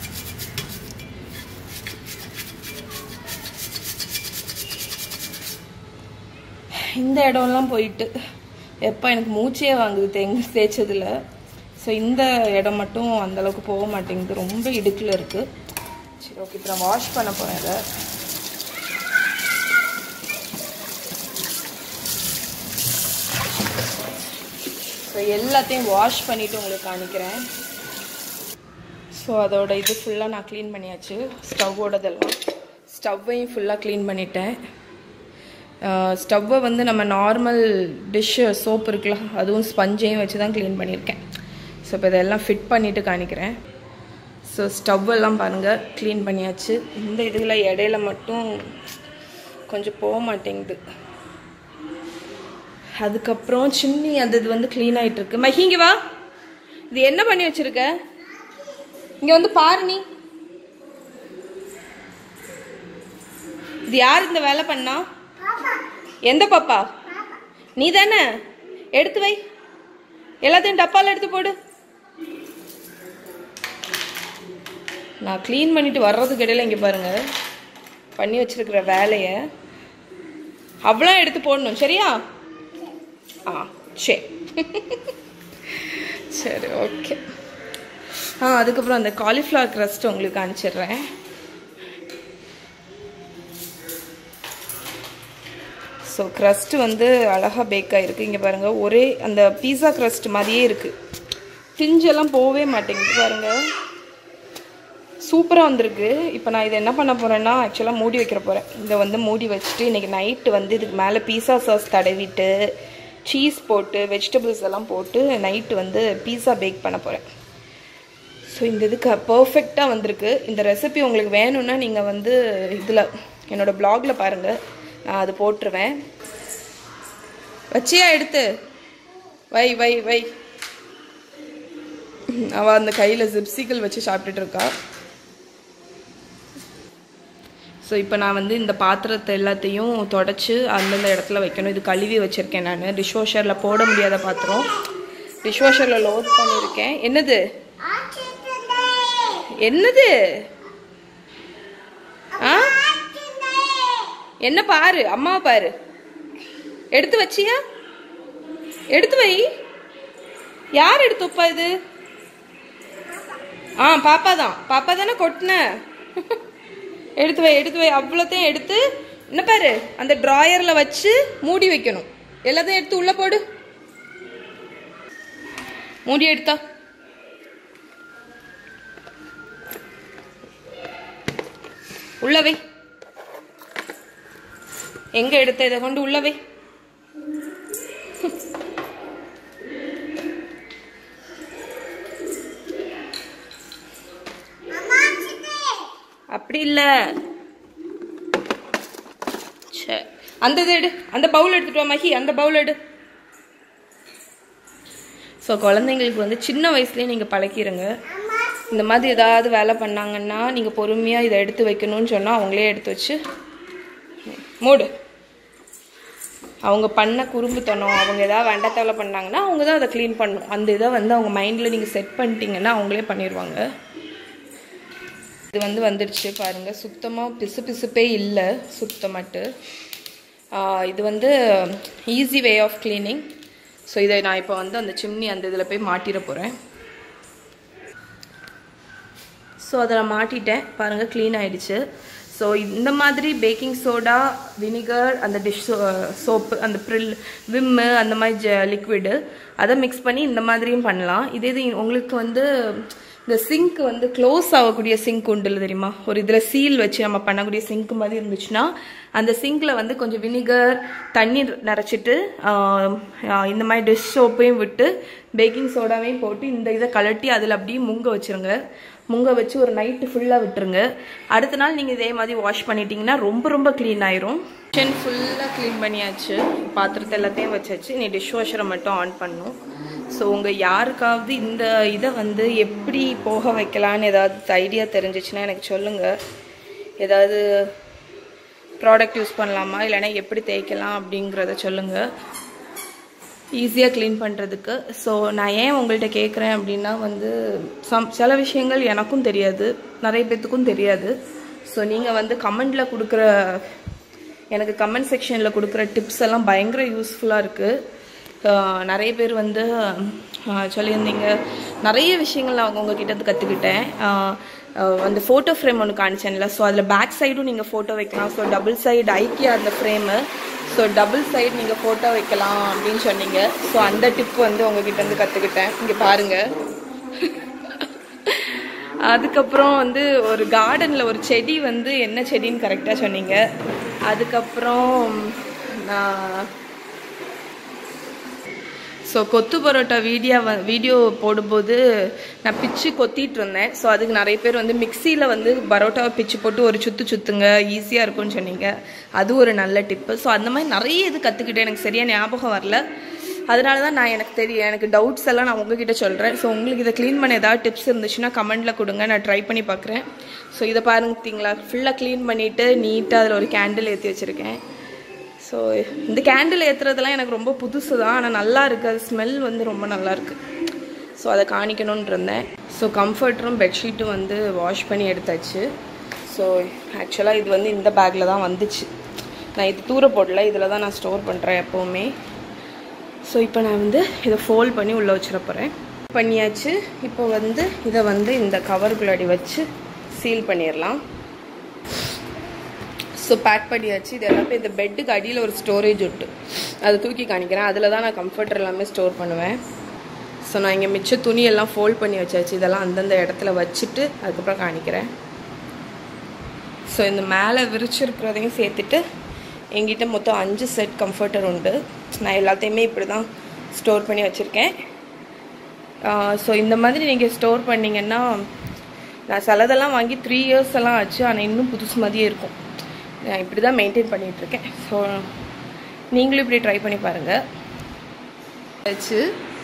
இந்த இடம்லாம் போயிட்டு எப்போ எனக்கு மூச்சே வாங்குது தேங்க தேய்ச்சதுல ஸோ இந்த இடம் மட்டும் அந்த அளவுக்கு போக மாட்டேங்குது ரொம்ப இடுக்கில் இருக்குது சரி ஓகே இப்போ நான் வாஷ் பண்ண போகிறேன் இதை ஸோ எல்லாத்தையும் வாஷ் பண்ணிவிட்டு உங்களுக்கு காணிக்கிறேன் ஸோ அதோட இது ஃபுல்லாக நான் க்ளீன் பண்ணியாச்சு ஸ்டவ்வோடதெல்லாம் ஸ்டவ்வையும் ஃபுல்லாக க்ளீன் பண்ணிட்டேன் ஸ்டவ்வை வந்து நம்ம நார்மல் டிஷ்ஷு சோப் இருக்குல்ல அதுவும் ஸ்பஞ்சையும் வச்சு தான் க்ளீன் பண்ணியிருக்கேன் ஸோ இப்போ இதெல்லாம் ஃபிட் பண்ணிவிட்டு காணிக்கிறேன் ஸோ ஸ்டவ் எல்லாம் பாருங்கள் க்ளீன் பண்ணியாச்சு இந்த இதில் இடையில மட்டும் கொஞ்சம் போக மாட்டேங்குது அதுக்கப்புறம் சின்னி அந்த இது வந்து க்ளீன் ஆகிட்டு இருக்கு மஹி இங்க வா இது என்ன பண்ணி வச்சிருக்க இங்க வந்து பாரு நீ இது யார் இந்த வேலை பண்ணா எந்த பாப்பா நீ தானே எடுத்து வை எல்லாத்தையும் டப்பால எடுத்து போடு நான் க்ளீன் பண்ணிட்டு வர்றதுக்கு இடையில இங்கே பாருங்க பண்ணி வச்சிருக்கிற வேலையை அவ்வளோ எடுத்து போடணும் சரியா ஆ சரி சரி ஓகே ஆ அதுக்கப்புறம் அந்த காலிஃப்ளவர் க்ரஸ்ட் உங்களுக்கு அனுப்பிச்சிடுறேன் ஸோ க்ரஸ்ட் வந்து அழகாக பேக் ஆகிருக்கு இங்கே பாருங்கள் ஒரே அந்த பீஸா க்ரஸ்ட் மாதிரியே இருக்குது பிஞ்செல்லாம் போகவே மாட்டேங்குது பாருங்கள் சூப்பராக வந்திருக்கு இப்போ நான் இதை என்ன பண்ண போகிறேன்னா ஆக்சுவலாக மூடி வைக்கிற போகிறேன் இதை வந்து மூடி வச்சுட்டு இன்றைக்கி நைட்டு வந்து இதுக்கு மேலே பீஸா சாஸ் தடவிட்டு சீஸ் போட்டு வெஜிடபிள்ஸ் எல்லாம் போட்டு நைட்டு வந்து பீஸா பேக் பண்ண போகிறேன் ஸோ இந்த இதுக்கு பர்ஃபெக்டாக வந்திருக்கு இந்த ரெசிபி உங்களுக்கு வேணும்னா நீங்கள் வந்து இதில் என்னோடய ப்ளாகில் பாருங்கள் நான் அது போட்டுருவேன் வச்சியா எடுத்து வை வை வை அவள் அந்த கையில் ஜிப்சிக்கல் வச்சு சாப்பிட்டுட்டு இருக்கா ஸோ இப்போ நான் வந்து இந்த பாத்திரத்தை எல்லாத்தையும் தொடச்சி அந்தந்த இடத்துல வைக்கணும் இது கழுவி வச்சுருக்கேன் நான் டிஷ்வாஷரில் போட முடியாத பாத்திரம் டிஷ்வாஷரில் லோட் பண்ணியிருக்கேன் என்னது என்னது ஆ என்ன பாரு அம்மாவை பாரு எடுத்து வச்சியா எடுத்து வை யார் எடுத்து வைப்பா இது ஆ பாப்பா தான் பாப்பா தானே கொட்டின எடுத்து வை எடுத்து வை அவ்வளோத்தையும் எடுத்து என்ன பாரு அந்த ட்ராயரில் வச்சு மூடி வைக்கணும் எல்லாத்தையும் எடுத்து உள்ள போடு மூடி எடுத்தா உள்ள வை எங்க எடுத்த இதை கொண்டு உள்ள வை அப்படி இல்ல ச்சே. அந்த இது எடு அந்த பவுல் எடுத்துட்டு வா மஹி அந்த பவுல் எடு ஸோ குழந்தைங்களுக்கு வந்து சின்ன வயசுலேயே நீங்கள் பழக்கிடுங்க இந்த மாதிரி ஏதாவது வேலை பண்ணாங்கன்னா நீங்கள் பொறுமையாக இதை எடுத்து வைக்கணும்னு சொன்னால் அவங்களே எடுத்து வச்சு மூடு அவங்க பண்ண குறும்புத்தனம் அவங்க ஏதாவது வெண்டத்தவலை பண்ணாங்கன்னா அவங்க தான் அதை க்ளீன் பண்ணணும் அந்த இதை வந்து அவங்க மைண்டில் நீங்கள் செட் பண்ணிட்டீங்கன்னா அவங்களே பண்ணிடுவாங்க இது வந்து வந்துடுச்சு பாருங்கள் சுத்தமாக பிசு பிசுப்பே இல்லை சுத்தமாட்டு ஆஹ் இது வந்து easy way of cleaning so இதை நான் இப்போ வந்து அந்த சிம்னி அந்த இதில் போய் மாட்டிட போகிறேன் ஸோ அதை நான் மாட்டிட்டேன் பாருங்கள் க்ளீன் ஆயிடுச்சு ஸோ இந்த மாதிரி பேக்கிங் சோடா வினிகர் அந்த டிஷ் சோப்பு அந்த ப்ரில் விம்மு அந்த மாதிரி ஜ லிக்விடு அதை மிக்ஸ் பண்ணி இந்த மாதிரியும் பண்ணலாம் இதே இது உங்களுக்கு வந்து இந்த சிங்க் வந்து க்ளோஸ் ஆகக்கூடிய சிங்க் உண்டுல தெரியுமா ஒரு இதில் சீல் வச்சு நம்ம பண்ணக்கூடிய சிங்க் மாதிரி இருந்துச்சுன்னா அந்த சிங்கில் வந்து கொஞ்சம் வினிகர் தண்ணீர் நிறச்சிட்டு ஆஹ், ஆஹ், இந்த மாதிரி டிஷ் சோப்பையும் விட்டு பேக்கிங் சோடாவையும் போட்டு இந்த இதை கலட்டி அதில் அப்படியே முங்க வச்சிருங்க முங்க வச்சு ஒரு நைட்டு ஃபுல்லாக விட்டுருங்க அடுத்த நாள் நீங்கள் இதே மாதிரி வாஷ் பண்ணிட்டீங்கன்னா ரொம்ப ரொம்ப க்ளீன் ஆயிரும் கிச்சன் ஃபுல்லாக க்ளீன் பண்ணியாச்சு பாத்திரத்தை எல்லாத்தையும் வச்சாச்சு நீ டிஷ் வாஷரை மட்டும் ஆன் பண்ணும் ஸோ உங்கள் யாருக்காவது இந்த இதை வந்து எப்படி போக வைக்கலான்னு ஏதாவது ஐடியா தெரிஞ்சிச்சுன்னா எனக்கு சொல்லுங்கள் ஏதாவது ப்ராடக்ட் யூஸ் பண்ணலாமா இல்லைன்னா எப்படி தேய்க்கலாம் அப்படிங்கிறத சொல்லுங்கள் ஈஸியாக க்ளீன் பண்ணுறதுக்கு ஸோ நான் ஏன் உங்கள்கிட்ட கேட்குறேன் அப்படின்னா வந்து சம் சில விஷயங்கள் எனக்கும் தெரியாது நிறைய பேர்த்துக்கும் தெரியாது ஸோ நீங்கள் வந்து கமெண்டில் கொடுக்குற எனக்கு கமெண்ட் செக்ஷனில் கொடுக்குற டிப்ஸ் எல்லாம் பயங்கர யூஸ்ஃபுல்லாக இருக்குது நிறைய பேர் வந்து ஆஹ், சொல்லியிருந்தீங்க நிறைய விஷயங்கள் நான் உங்ககிட்ட இருந்து கற்றுக்கிட்டேன் அந்த ஃபோட்டோ ஃப்ரேம் ஒன்று காணிச்சேன்ல ஸோ அதில் பேக் சைடும் நீங்கள் ஃபோட்டோ வைக்கலாம் ஸோ டபுள் சைடு ஐக்கியா அந்த ஃப்ரேமு ஸோ டபுள் சைடு நீங்கள் ஃபோட்டோ வைக்கலாம் அப்படின்னு சொன்னீங்க ஸோ அந்த டிப் வந்து உங்ககிட்ட இருந்து கற்றுக்கிட்டேன் இங்கே பாருங்கள் அதுக்கப்புறம் வந்து ஒரு கார்டனில் ஒரு செடி வந்து என்ன செடின்னு கரெக்டாக சொன்னீங்க அதுக்கப்புறம் நான் ஸோ கொத்து பரோட்டா வீடியோ வீடியோ போடும்போது நான் பிச்சு கொத்திட்டு இருந்தேன் ஸோ அதுக்கு நிறைய பேர் வந்து மிக்சியில் வந்து பரோட்டாவை பிச்சு போட்டு ஒரு சுத்து சுத்துங்க ஈஸியாக இருக்கும்னு சொன்னீங்க அது ஒரு நல்ல டிப்பு ஸோ அந்த மாதிரி நிறைய இது கற்றுக்கிட்டேன் எனக்கு சரியாக ஞாபகம் வரல அதனால தான் நான் எனக்கு தெரியும் எனக்கு டவுட்ஸ் எல்லாம் நான் உங்ககிட்ட சொல்கிறேன் ஸோ உங்களுக்கு இதை க்ளீன் பண்ண ஏதாவது டிப்ஸ் இருந்துச்சுன்னா கமெண்ட்டில் கொடுங்க நான் ட்ரை பண்ணி பார்க்குறேன் ஸோ இதை பாருங்கத்தீங்களா ஃபுல்லாக க்ளீன் பண்ணிவிட்டு நீட்டாக அதில் ஒரு கேண்டில் ஏற்றி வச்சுருக்கேன் ஸோ இந்த கேண்டில் ஏற்றுறதெல்லாம் எனக்கு ரொம்ப புதுசு தான் ஆனால் நல்லா இருக்கு அது ஸ்மெல் வந்து ரொம்ப நல்லா இருக்கு ஸோ அதை காணிக்கணும்னு இருந்தேன் ஸோ கம்ஃபர்ட்டரும் பெட்ஷீட்டும் வந்து வாஷ் பண்ணி எடுத்தாச்சு ஸோ ஆக்சுவலாக இது வந்து இந்த பேக்கில் தான் வந்துச்சு நான் இது தூர போடல இதில் தான் நான் ஸ்டோர் பண்ணுறேன் எப்போவுமே ஸோ இப்போ நான் வந்து இதை ஃபோல்ட் பண்ணி உள்ளே வச்சிட போகிறேன் பண்ணியாச்சு இப்போ வந்து இதை வந்து இந்த கவருக்குள்ளாடி வச்சு சீல் பண்ணிடலாம் ஸோ பேக் பண்ணியாச்சு இது எல்லாமே இந்த பெட்டுக்கு அடியில் ஒரு ஸ்டோரேஜ் உண்டு அதை தூக்கி காணிக்கிறேன் அதில் தான் நான் கம்ஃபர்டர் எல்லாமே ஸ்டோர் பண்ணுவேன் ஸோ நான் இங்கே மிச்ச துணி எல்லாம் ஃபோல்ட் பண்ணி வச்சாச்சு இதெல்லாம் அந்தந்த இடத்துல வச்சுட்டு அதுக்கப்புறம் காணிக்கிறேன் ஸோ இந்த மேலே விரிச்சிருக்கிறதையும் சேர்த்துட்டு எங்கிட்ட மொத்தம் அஞ்சு செட் கம்ஃபர்டர் உண்டு நான் எல்லாத்தையுமே இப்படி தான் ஸ்டோர் பண்ணி வச்சுருக்கேன் ஸோ இந்த மாதிரி நீங்கள் ஸ்டோர் பண்ணிங்கன்னா நான் சிலதெல்லாம் வாங்கி த்ரீ இயர்ஸ் எல்லாம் ஆச்சு ஆனால் இன்னும் புதுசு மாதிரியே இருக்கும் நான் இப்படி தான் மெயின்டைன் பண்ணிகிட்ருக்கேன் ஸோ நீங்களும் இப்படி ட்ரை பண்ணி பாருங்கள் வச்சு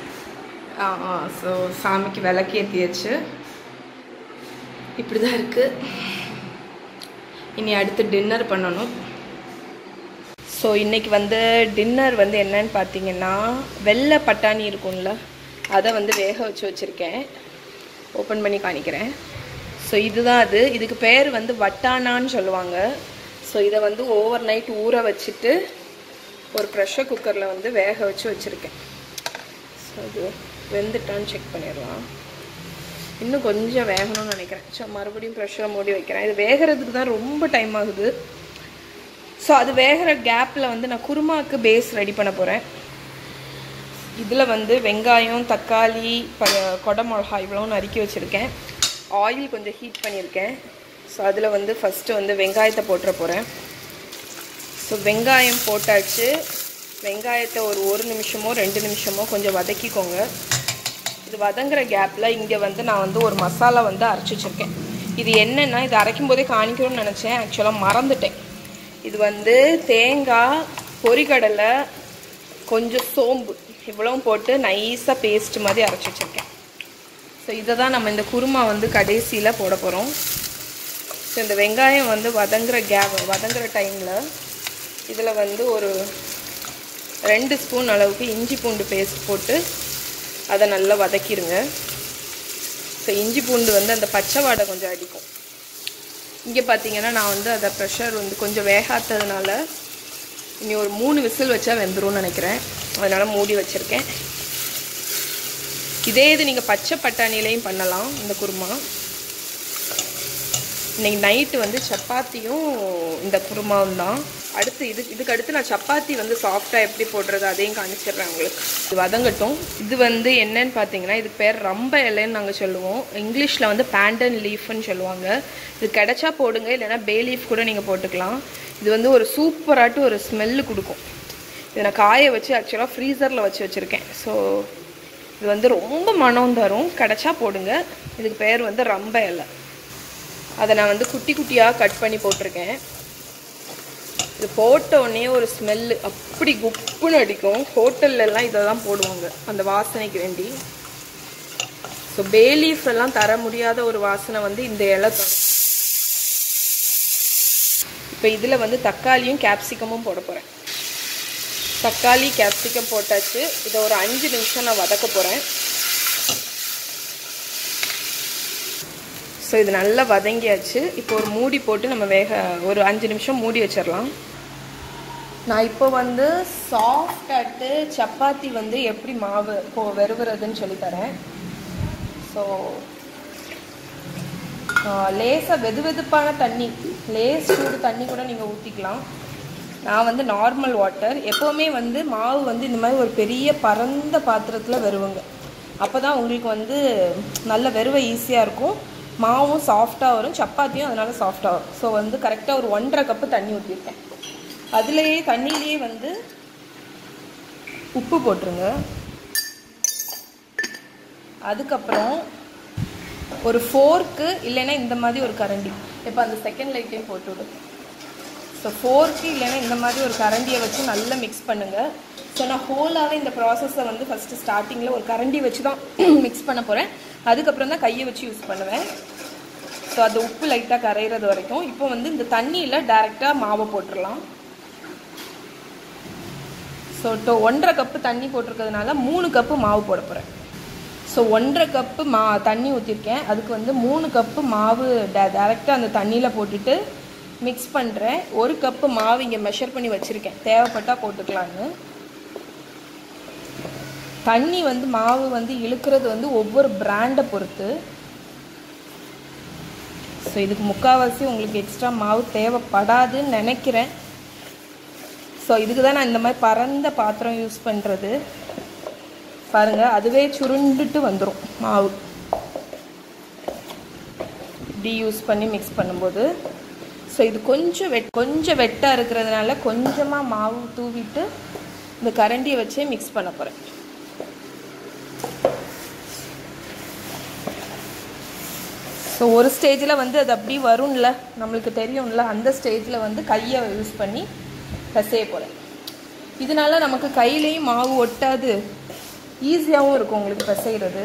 ஸோ சாமிக்கு விளக்கு ஏற்றியாச்சு இப்படி தான் இருக்குது இனி அடுத்து டின்னர் பண்ணணும் ஸோ இன்னைக்கு வந்து டின்னர் வந்து என்னன்னு பார்த்தீங்கன்னா வெள்ளை பட்டாணி இருக்கும்ல அதை வந்து வேக வச்சு வச்சுருக்கேன் ஓப்பன் பண்ணி காணிக்கிறேன் ஸோ இதுதான் அது இதுக்கு பேர் வந்து வட்டானான்னு சொல்லுவாங்க ஸோ இதை வந்து ஓவர் நைட் ஊற வச்சுட்டு ஒரு ப்ரெஷர் குக்கரில் வந்து வேக வச்சு வச்சுருக்கேன் ஸோ அது வெந்துட்டான்னு செக் பண்ணிடலாம் இன்னும் கொஞ்சம் வேகணும்னு நினைக்கிறேன் ஸோ மறுபடியும் ப்ரெஷரை மூடி வைக்கிறேன் இது வேகிறதுக்கு தான் ரொம்ப டைம் ஆகுது ஸோ அது வேகிற கேப்பில் வந்து நான் குருமாவுக்கு பேஸ் ரெடி பண்ண போகிறேன் இதில் வந்து வெங்காயம் தக்காளி ப கொடை மிளகாய் இவ்வளோ நறுக்கி வச்சுருக்கேன் ஆயில் கொஞ்சம் ஹீட் பண்ணியிருக்கேன் ஸோ அதில் வந்து ஃபஸ்ட்டு வந்து வெங்காயத்தை போட்டுற போகிறேன் ஸோ வெங்காயம் போட்டாச்சு வெங்காயத்தை ஒரு ஒரு நிமிஷமோ ரெண்டு நிமிஷமோ கொஞ்சம் வதக்கிக்கோங்க இது வதங்குற கேப்பில் இங்கே வந்து நான் வந்து ஒரு மசாலா வந்து அரைச்சி வச்சுருக்கேன் இது என்னென்னா இது அரைக்கும் போதே காணிக்கணும்னு நினச்சேன் ஆக்சுவலாக மறந்துட்டேன் இது வந்து தேங்காய் பொரிகடலை கொஞ்சம் சோம்பு இவ்வளவும் போட்டு நைஸாக பேஸ்ட் மாதிரி அரைச்சி வச்சுருக்கேன் ஸோ இதை தான் நம்ம இந்த குருமா வந்து கடைசியில் போட போகிறோம் ஸோ இந்த வெங்காயம் வந்து வதங்குற கேப் வதங்குற டைமில் இதில் வந்து ஒரு ரெண்டு ஸ்பூன் அளவுக்கு இஞ்சி பூண்டு பேஸ்ட் போட்டு அதை நல்லா வதக்கிடுங்க ஸோ இஞ்சி பூண்டு வந்து அந்த பச்சை வாடை கொஞ்சம் அடிக்கும் இங்கே பார்த்தீங்கன்னா நான் வந்து அதை ப்ரெஷர் வந்து கொஞ்சம் வேகாத்ததுனால இனி ஒரு மூணு விசில் வச்சா வெந்துரும்னு நினைக்கிறேன் அதனால் மூடி வச்சுருக்கேன் இதே இது நீங்கள் பச்சை பட்டாணிலையும் பண்ணலாம் இந்த குருமா இன்னைக்கு நைட்டு வந்து சப்பாத்தியும் இந்த குருமாவும் தான் அடுத்து இது இதுக்கு அடுத்து நான் சப்பாத்தி வந்து சாஃப்டாக எப்படி போடுறது அதையும் காமிச்சிடுறேன் உங்களுக்கு இது வதங்கட்டும் இது வந்து என்னன்னு பார்த்தீங்கன்னா இதுக்கு பேர் ரம்ப இலைன்னு நாங்கள் சொல்லுவோம் இங்கிலீஷில் வந்து பேண்டன் லீஃப்னு சொல்லுவாங்க இது கிடைச்சா போடுங்க இல்லைன்னா பே லீஃப் கூட நீங்கள் போட்டுக்கலாம் இது வந்து ஒரு சூப்பராட்டு ஒரு ஸ்மெல்லு கொடுக்கும் இதை நான் காய வச்சு ஆக்சுவலாக ஃப்ரீசரில் வச்சு வச்சுருக்கேன் ஸோ இது வந்து ரொம்ப மனம் தரும் கிடைச்சா போடுங்க இதுக்கு பேர் வந்து ரம்ப இலை அதை நான் வந்து குட்டி குட்டியாக கட் பண்ணி போட்டிருக்கேன் இது போட்ட உடனே ஒரு ஸ்மெல்லு அப்படி குப்புன்னு அடிக்கும் ஹோட்டல்ல எல்லாம் இதை தான் போடுவாங்க அந்த வாசனைக்கு வேண்டி ஸோ பேலீஃப் எல்லாம் தர முடியாத ஒரு வாசனை வந்து இந்த இலை தரும் இப்போ இதில் வந்து தக்காளியும் கேப்சிகமும் போட போகிறேன் தக்காளி கேப்சிகம் போட்டாச்சு இதை ஒரு அஞ்சு நிமிஷம் நான் வதக்க போகிறேன் ஸோ இது நல்லா வதங்கியாச்சு இப்போ ஒரு மூடி போட்டு நம்ம வேக ஒரு அஞ்சு நிமிஷம் மூடி வச்சிடலாம் நான் இப்போ வந்து சாஃப்ட் ஆட்டு சப்பாத்தி வந்து எப்படி மாவு இப்போ வெறுவுறதுன்னு சொல்லித்தரேன் ஸோ லேசாக வெது வெதுப்பான தண்ணி லேஸ் சூடு தண்ணி கூட நீங்கள் ஊற்றிக்கலாம் நான் வந்து நார்மல் வாட்டர் எப்போவுமே வந்து மாவு வந்து இந்த மாதிரி ஒரு பெரிய பரந்த பாத்திரத்தில் வெறுவுங்க அப்போ தான் உங்களுக்கு வந்து நல்ல வெறுவை ஈஸியாக இருக்கும் மாவும் சாஃப்டாக வரும் சப்பாத்தியும் அதனால சாஃப்டாக வரும் ஸோ வந்து கரெக்டாக ஒரு ஒன்றரை கப்பு தண்ணி ஊற்றிருக்கேன் அதுலேயே தண்ணியிலேயே வந்து உப்பு போட்டுருங்க அதுக்கப்புறம் ஒரு ஃபோர்க்கு இல்லைன்னா இந்த மாதிரி ஒரு கரண்டி இப்போ அந்த செகண்ட் லைட்டையும் போட்டு விடு ஸோ ஃபோர்க்கு இல்லைன்னா இந்த மாதிரி ஒரு கரண்டியை வச்சு நல்லா மிக்ஸ் பண்ணுங்கள் ஸோ நான் ஹோலாகவே இந்த ப்ராசஸை வந்து ஃபஸ்ட்டு ஸ்டார்டிங்கில் ஒரு கரண்டி வச்சு தான் மிக்ஸ் பண்ண போகிறேன் அதுக்கப்புறம் தான் கையை வச்சு யூஸ் பண்ணுவேன் ஸோ அது உப்பு லைட்டாக கரையிறது வரைக்கும் இப்போ வந்து இந்த தண்ணியில் டைரெக்டாக மாவை போட்டுடலாம் ஸோ டோ ஒன்றரை கப்பு தண்ணி போட்டிருக்கிறதுனால மூணு கப்பு மாவு போட போகிறேன் ஸோ ஒன்றரை கப்பு மா தண்ணி ஊற்றிருக்கேன் அதுக்கு வந்து மூணு கப்பு மாவு டே டேரெக்டாக அந்த தண்ணியில் போட்டுட்டு மிக்ஸ் பண்ணுறேன் ஒரு கப்பு மாவு இங்கே மெஷர் பண்ணி வச்சுருக்கேன் தேவைப்பட்டால் போட்டுக்கலான்னு தண்ணி வந்து மாவு வந்து இழுக்கிறது வந்து ஒவ்வொரு பிராண்டை பொறுத்து ஸோ இதுக்கு முக்கால்வாசி உங்களுக்கு எக்ஸ்ட்ரா மாவு தேவைப்படாதுன்னு நினைக்கிறேன் ஸோ இதுக்கு தான் நான் இந்த மாதிரி பரந்த பாத்திரம் யூஸ் பண்ணுறது பாருங்கள் அதுவே சுருண்டுட்டு வந்துடும் மாவு இப்படி யூஸ் பண்ணி மிக்ஸ் பண்ணும்போது ஸோ இது கொஞ்சம் வெட் கொஞ்சம் வெட்டாக இருக்கிறதுனால கொஞ்சமாக மாவு தூவிட்டு இந்த கரண்டியை வச்சே மிக்ஸ் பண்ண போகிறேன் ஸோ ஒரு ஸ்டேஜில் வந்து அது அப்படி வரும்ல நம்மளுக்கு தெரியும்ல அந்த ஸ்டேஜில் வந்து கையை யூஸ் பண்ணி பிசைய போகிறேன் இதனால நமக்கு கையிலையும் மாவு ஒட்டாது ஈஸியாகவும் இருக்கும் உங்களுக்கு பிசைகிறது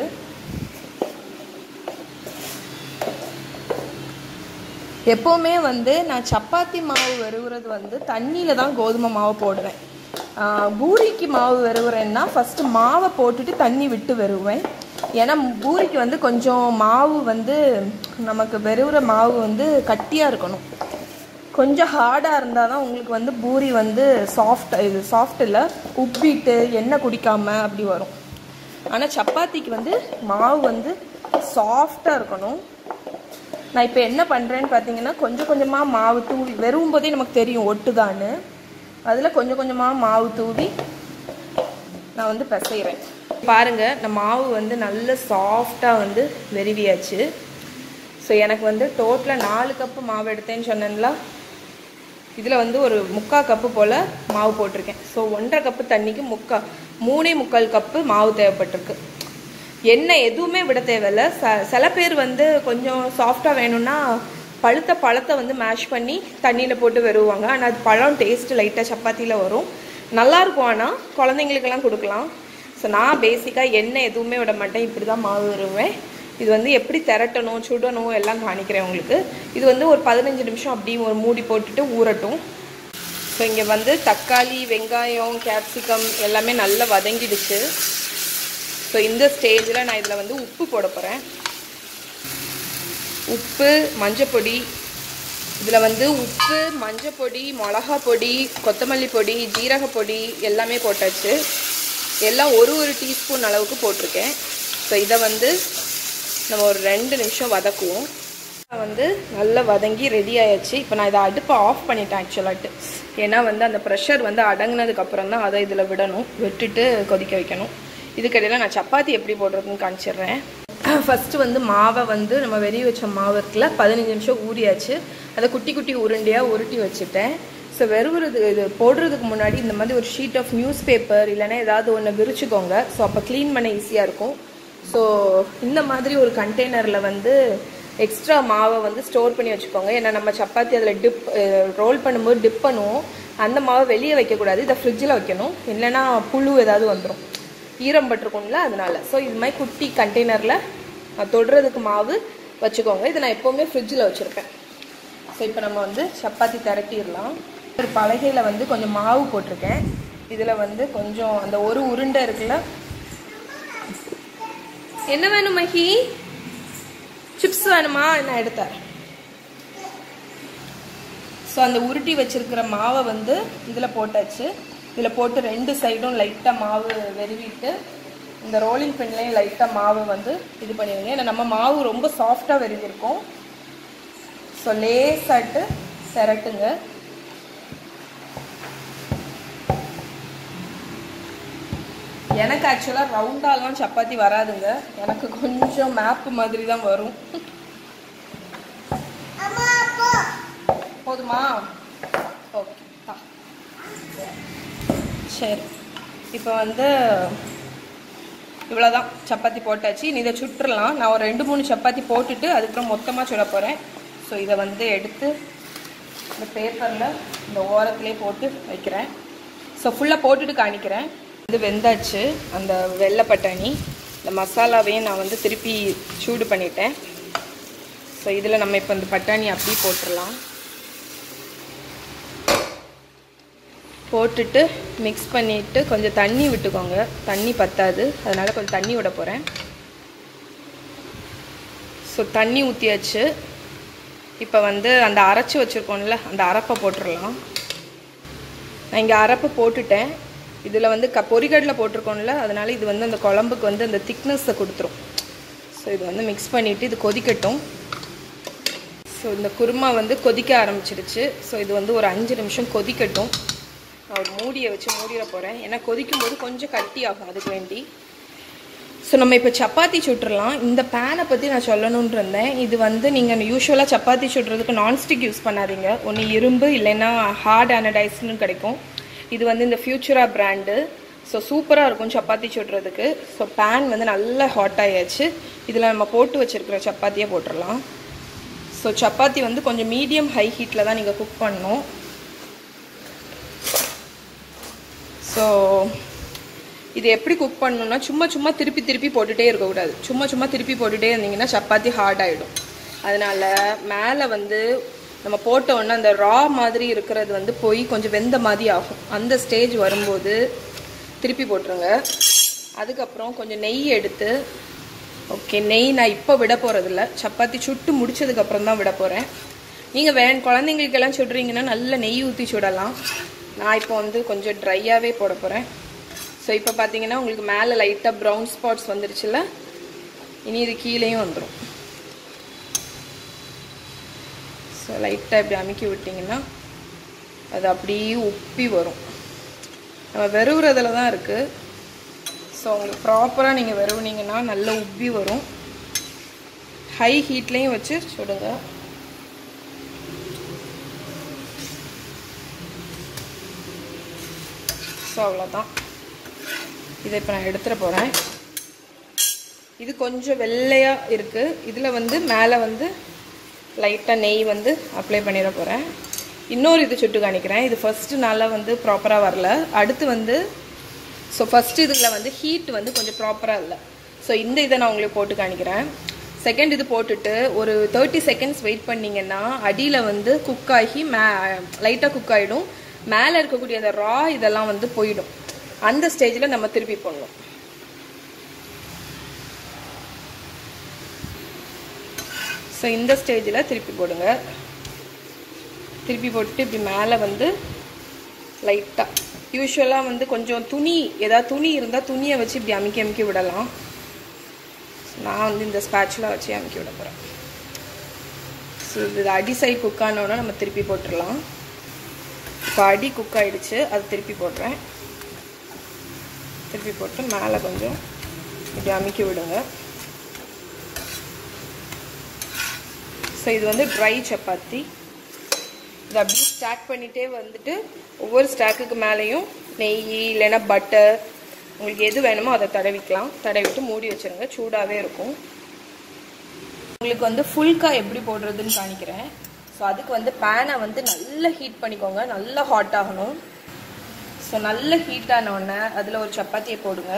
எப்போவுமே வந்து நான் சப்பாத்தி மாவு வெறுவுறது வந்து தண்ணியில் தான் கோதுமை மாவு போடுவேன் பூரிக்கு மாவு வெறுவுறேன்னா ஃபஸ்ட்டு மாவை போட்டுட்டு தண்ணி விட்டு வெறுவேன் ஏன்னா பூரிக்கு வந்து கொஞ்சம் மாவு வந்து நமக்கு வெறுவுற மாவு வந்து கட்டியாக இருக்கணும் கொஞ்சம் ஹார்டாக இருந்தால் தான் உங்களுக்கு வந்து பூரி வந்து சாஃப்ட் இது சாஃப்ட் இல்லை உப்பிட்டு எண்ணெய் குடிக்காமல் அப்படி வரும் ஆனால் சப்பாத்திக்கு வந்து மாவு வந்து சாஃப்டாக இருக்கணும் நான் இப்போ என்ன பண்ணுறேன்னு பார்த்தீங்கன்னா கொஞ்சம் கொஞ்சமாக மாவு தூவி வெறும் போதே நமக்கு தெரியும் ஒட்டுதான்னு அதில் கொஞ்சம் கொஞ்சமாக மாவு தூவி நான் வந்து பிசைகிறேன் பாருங்கள் நான் மாவு வந்து நல்ல சாஃப்டாக வந்து வெறுவியாச்சு ஸோ எனக்கு வந்து டோட்டலாக நாலு கப்பு மாவு எடுத்தேன்னு சொன்னேன்ல இதில் வந்து ஒரு முக்கால் கப்பு போல் மாவு போட்டிருக்கேன் ஸோ ஒன்றரை கப்பு தண்ணிக்கு முக்கா மூணே முக்கால் கப்பு மாவு தேவைப்பட்டிருக்கு எண்ணெய் எதுவுமே விட தேவையில்ல ச சில பேர் வந்து கொஞ்சம் சாஃப்டாக வேணும்னா பழுத்த பழத்தை வந்து மேஷ் பண்ணி தண்ணியில் போட்டு வெறுவாங்க ஆனால் அது பழம் டேஸ்ட்டு லைட்டாக சப்பாத்தியில் வரும் நல்லாயிருக்கும் ஆனால் குழந்தைங்களுக்கெல்லாம் கொடுக்கலாம் ஸோ நான் பேசிக்காக எண்ணெய் எதுவுமே விட மாட்டேன் இப்படி தான் மாவு வருவேன் இது வந்து எப்படி திரட்டணும் சுடணும் எல்லாம் காணிக்கிறேன் உங்களுக்கு இது வந்து ஒரு பதினஞ்சு நிமிஷம் அப்படி ஒரு மூடி போட்டுட்டு ஊறட்டும் ஸோ இங்கே வந்து தக்காளி வெங்காயம் கேப்சிகம் எல்லாமே நல்லா வதங்கிடுச்சு ஸோ இந்த ஸ்டேஜில் நான் இதில் வந்து உப்பு போட போகிறேன் உப்பு மஞ்சப்பொடி இதில் வந்து உப்பு மஞ்சப்பொடி மிளகா பொடி கொத்தமல்லி பொடி ஜீரக பொடி எல்லாமே போட்டாச்சு எல்லாம் ஒரு ஒரு டீஸ்பூன் அளவுக்கு போட்டிருக்கேன் ஸோ இதை வந்து நம்ம ஒரு ரெண்டு நிமிஷம் வதக்குவோம் வந்து நல்லா வதங்கி ரெடி ஆயாச்சு இப்போ நான் இதை அடுப்பை ஆஃப் பண்ணிட்டேன் ஆக்சுவலாட்டு ஏன்னா வந்து அந்த ப்ரெஷர் வந்து அடங்கினதுக்கப்புறம் தான் அதை இதில் விடணும் விட்டுட்டு கொதிக்க வைக்கணும் இதுக்கடையில் நான் சப்பாத்தி எப்படி போடுறதுன்னு காமிச்சிடுறேன் ஃபஸ்ட்டு வந்து மாவை வந்து நம்ம வெளியே வச்ச மாவு இருக்குல்ல பதினஞ்சு நிமிஷம் ஊறியாச்சு அதை குட்டி குட்டி உருண்டையாக உருட்டி வச்சுட்டேன் ஸோ வெறுவுறது இது போடுறதுக்கு முன்னாடி இந்த மாதிரி ஒரு ஷீட் ஆஃப் நியூஸ் பேப்பர் இல்லைன்னா ஏதாவது ஒன்று விரிச்சுக்கோங்க ஸோ அப்போ க்ளீன் பண்ண ஈஸியாக இருக்கும் ஸோ இந்த மாதிரி ஒரு கண்டெய்னரில் வந்து எக்ஸ்ட்ரா மாவை வந்து ஸ்டோர் பண்ணி வச்சுக்கோங்க ஏன்னா நம்ம சப்பாத்தி அதில் டிப் ரோல் பண்ணும்போது டிப் பண்ணுவோம் அந்த மாவை வெளியே வைக்கக்கூடாது இதை ஃப்ரிட்ஜில் வைக்கணும் இல்லைன்னா புழு ஏதாவது வந்துடும் ஈரம் பட்டிருக்கும்ல அதனால ஸோ இது மாதிரி குட்டி கண்டெய்னரில் தொடுறதுக்கு மாவு வச்சுக்கோங்க இதை நான் எப்போவுமே ஃப்ரிட்ஜில் வச்சுருப்பேன் ஸோ இப்போ நம்ம வந்து சப்பாத்தி திரட்டிடலாம் ஒரு பலகையில் வந்து கொஞ்சம் மாவு போட்டிருக்கேன் இதில் வந்து கொஞ்சம் அந்த ஒரு உருண்டை இருக்குல்ல என்ன வேணும் மஹி சிப்ஸ் வேணுமா நான் எடுத்தேன் ஸோ அந்த உருட்டி வச்சிருக்கிற மாவை வந்து இதில் போட்டாச்சு இதில் போட்டு ரெண்டு சைடும் லைட்டாக மாவு வெறுவிட்டு இந்த ரோலிங் பின்லேயும் லைட்டாக மாவு வந்து இது பண்ணிடுங்க ஏன்னா நம்ம மாவு ரொம்ப சாஃப்டாக வெறுவிருக்கும் ஸோ லேசாட்டு திரட்டுங்க எனக்கு ஆக்சுவலாக ரவுண்டாலாம் சப்பாத்தி வராதுங்க எனக்கு கொஞ்சம் மேப்பு மாதிரி தான் வரும் போதுமா ஓகே சரி இப்போ வந்து இவ்வளோதான் சப்பாத்தி போட்டாச்சு நீ இதை சுட்டுறலாம் நான் ஒரு ரெண்டு மூணு சப்பாத்தி போட்டுட்டு அதுக்கப்புறம் மொத்தமாக சுட போகிறேன் ஸோ இதை வந்து எடுத்து இந்த பேப்பரில் இந்த ஓரத்துலேயே போட்டு வைக்கிறேன் ஸோ ஃபுல்லாக போட்டுட்டு காணிக்கிறேன் இது வெந்தாச்சு அந்த வெள்ளை பட்டாணி இந்த மசாலாவையும் நான் வந்து திருப்பி சூடு பண்ணிட்டேன் ஸோ இதில் நம்ம இப்போ இந்த பட்டாணி அப்படியே போட்டுடலாம் போட்டுட்டு மிக்ஸ் பண்ணிவிட்டு கொஞ்சம் தண்ணி விட்டுக்கோங்க தண்ணி பத்தாது அதனால் கொஞ்சம் தண்ணி விட போகிறேன் ஸோ தண்ணி ஊற்றியாச்சு இப்போ வந்து அந்த அரைச்சி வச்சுருக்கோம்ல அந்த அரப்பை போட்டுடலாம் நான் இங்கே அரப்பு போட்டுட்டேன் இதில் வந்து க பொரிகடலை போட்டிருக்கோம்ல அதனால் இது வந்து அந்த குழம்புக்கு வந்து அந்த திக்னஸை கொடுத்துரும் ஸோ இது வந்து மிக்ஸ் பண்ணிவிட்டு இது கொதிக்கட்டும் ஸோ இந்த குருமா வந்து கொதிக்க ஆரம்பிச்சிருச்சு ஸோ இது வந்து ஒரு அஞ்சு நிமிஷம் கொதிக்கட்டும் நான் ஒரு மூடியை வச்சு மூடிட போகிறேன் ஏன்னா கொதிக்கும் போது கொஞ்சம் கட்டி ஆகும் அதுக்கு வேண்டி ஸோ நம்ம இப்போ சப்பாத்தி சுட்டுறலாம் இந்த பேனை பற்றி நான் சொல்லணும்னு இருந்தேன் இது வந்து நீங்கள் யூஸ்வலாக சப்பாத்தி சுடுறதுக்கு நான்ஸ்டிக் யூஸ் பண்ணாதீங்க ஒன்று இரும்பு இல்லைன்னா ஹார்ட் ஆனடைஸ்னு கிடைக்கும் இது வந்து இந்த ஃபியூச்சரா பிராண்டு ஸோ சூப்பராக இருக்கும் சப்பாத்தி சுடுறதுக்கு ஸோ பேன் வந்து நல்லா ஹாட் ஆயாச்சு இதில் நம்ம போட்டு வச்சுருக்கிற சப்பாத்தியை போட்டுடலாம் ஸோ சப்பாத்தி வந்து கொஞ்சம் மீடியம் ஹை ஹீட்டில் தான் நீங்கள் குக் பண்ணணும் ஸோ இது எப்படி குக் பண்ணணும்னா சும்மா சும்மா திருப்பி திருப்பி போட்டுகிட்டே இருக்கக்கூடாது சும்மா சும்மா திருப்பி போட்டுகிட்டே இருந்தீங்கன்னா சப்பாத்தி ஹார்ட் ஆகிடும் அதனால் மேலே வந்து நம்ம போட்ட உடனே அந்த ரா மாதிரி இருக்கிறது வந்து போய் கொஞ்சம் வெந்த மாதிரி ஆகும் அந்த ஸ்டேஜ் வரும்போது திருப்பி போட்டுருங்க அதுக்கப்புறம் கொஞ்சம் நெய் எடுத்து ஓகே நெய் நான் இப்போ விட போகிறதில்ல சப்பாத்தி சுட்டு முடிச்சதுக்கப்புறம் தான் விட போகிறேன் நீங்கள் வேன் குழந்தைங்களுக்கெல்லாம் சுடுறீங்கன்னா நல்ல நெய் ஊற்றி சுடலாம் நான் இப்போ வந்து கொஞ்சம் ட்ரையாகவே போட போகிறேன் ஸோ இப்போ பார்த்தீங்கன்னா உங்களுக்கு மேலே லைட்டாக ப்ரௌன் ஸ்பாட்ஸ் வந்துருச்சுல்ல இனி இது கீழேயும் வந்துடும் ஸோ லைட்டாக இப்படி அமுக்கி விட்டிங்கன்னா அது அப்படியே உப்பி வரும் நம்ம வெறுவுறதுல தான் இருக்குது ஸோ உங்களுக்கு ப்ராப்பராக நீங்கள் வெறுவுனீங்கன்னா நல்லா உப்பி வரும் ஹை ஹீட்லேயும் வச்சு சுடுங்க ஸோ அவ்வளோதான் இதை இப்போ நான் எடுத்துட போகிறேன் இது கொஞ்சம் வெள்ளையாக இருக்குது இதில் வந்து மேலே வந்து லைட்டாக நெய் வந்து அப்ளை பண்ணிட போகிறேன் இன்னொரு இது சுட்டு காணிக்கிறேன் இது ஃபஸ்ட்டு நாளாக வந்து ப்ராப்பராக வரல அடுத்து வந்து ஸோ ஃபஸ்ட்டு இதில் வந்து ஹீட் வந்து கொஞ்சம் ப்ராப்பராக இல்லை ஸோ இந்த இதை நான் உங்களுக்கு போட்டு காணிக்கிறேன் செகண்ட் இது போட்டுட்டு ஒரு தேர்ட்டி செகண்ட்ஸ் வெயிட் பண்ணிங்கன்னா அடியில் வந்து குக் ஆகி மே லைட்டாக குக் ஆகிடும் மேலே இருக்கக்கூடிய அந்த ரா இதெல்லாம் வந்து போயிடும் அந்த ஸ்டேஜில் நம்ம திருப்பி போடணும் ஸோ இந்த ஸ்டேஜில் திருப்பி போடுங்க திருப்பி போட்டுட்டு இப்படி மேலே வந்து லைட்டாக யூஸ்வலாக வந்து கொஞ்சம் துணி ஏதாவது துணி இருந்தால் துணியை வச்சு இப்படி அமுக்கி அமுக்கி விடலாம் நான் வந்து இந்த ஸ்பேட்சில் வச்சு அமுக்கி விட போகிறேன் ஸோ இது அடி சைட் குக் ஆனோன்னா நம்ம திருப்பி போட்டுடலாம் இப்போ அடி குக் ஆகிடுச்சு அது திருப்பி போடுறேன் திருப்பி போட்டு மேலே கொஞ்சம் இப்படி அமுக்கி விடுங்க ஸோ இது வந்து ட்ரை சப்பாத்தி இது அப்படியே ஸ்டாக் பண்ணிகிட்டே வந்துட்டு ஒவ்வொரு ஸ்டாக்குக்கு மேலேயும் நெய் இல்லைன்னா பட்டர் உங்களுக்கு எது வேணுமோ அதை தடவிக்கலாம் தடவிட்டு மூடி வச்சுருங்க சூடாகவே இருக்கும் உங்களுக்கு வந்து ஃபுல்கா எப்படி போடுறதுன்னு காணிக்கிறேன் ஸோ அதுக்கு வந்து பேனை வந்து நல்லா ஹீட் பண்ணிக்கோங்க நல்லா ஹாட் ஆகணும் ஸோ நல்ல ஹீட் ஆனோடனே அதில் ஒரு சப்பாத்தியை போடுங்க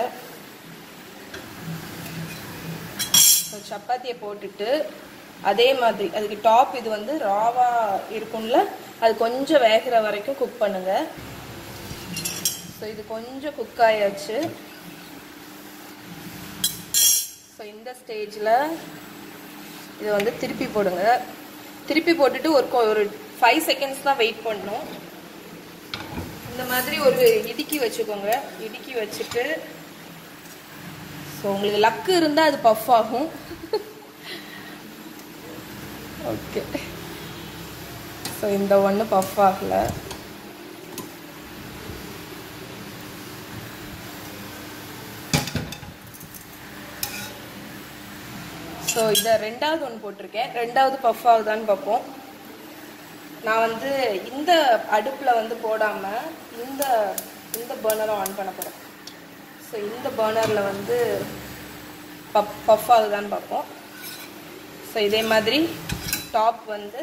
ஸோ சப்பாத்தியை போட்டுட்டு அதே மாதிரி அதுக்கு டாப் இது வந்து ராவா இருக்கும்ல அது கொஞ்சம் வேகிற வரைக்கும் குக் பண்ணுங்க ஸோ இது கொஞ்சம் குக் ஆயாச்சு ஸோ இந்த ஸ்டேஜில் இதை வந்து திருப்பி போடுங்க திருப்பி போட்டுட்டு ஒரு கொ- ஒரு ஃபைவ் செகண்ட்ஸ் தான் வெயிட் பண்ணணும் இந்த மாதிரி ஒரு இடுக்கி வச்சுக்கோங்க இடுக்கி வச்சுட்டு ஸோ உங்களுக்கு லக்கு இருந்தால் அது பஃப் ஆகும் ஓகே ஸோ இந்த ஒன்று பஃப் ஆகலை ஸோ இதை ரெண்டாவது ஒன்று போட்டிருக்கேன் ரெண்டாவது பஃப் ஆகுதான்னு பார்ப்போம் நான் வந்து இந்த அடுப்பில் வந்து போடாமல் இந்த இந்த பர்னரை ஆன் பண்ண போகிறேன் ஸோ இந்த பர்னரில் வந்து பப் பஃப் ஆகுதான்னு பார்ப்போம் ஸோ இதே மாதிரி டாப் வந்து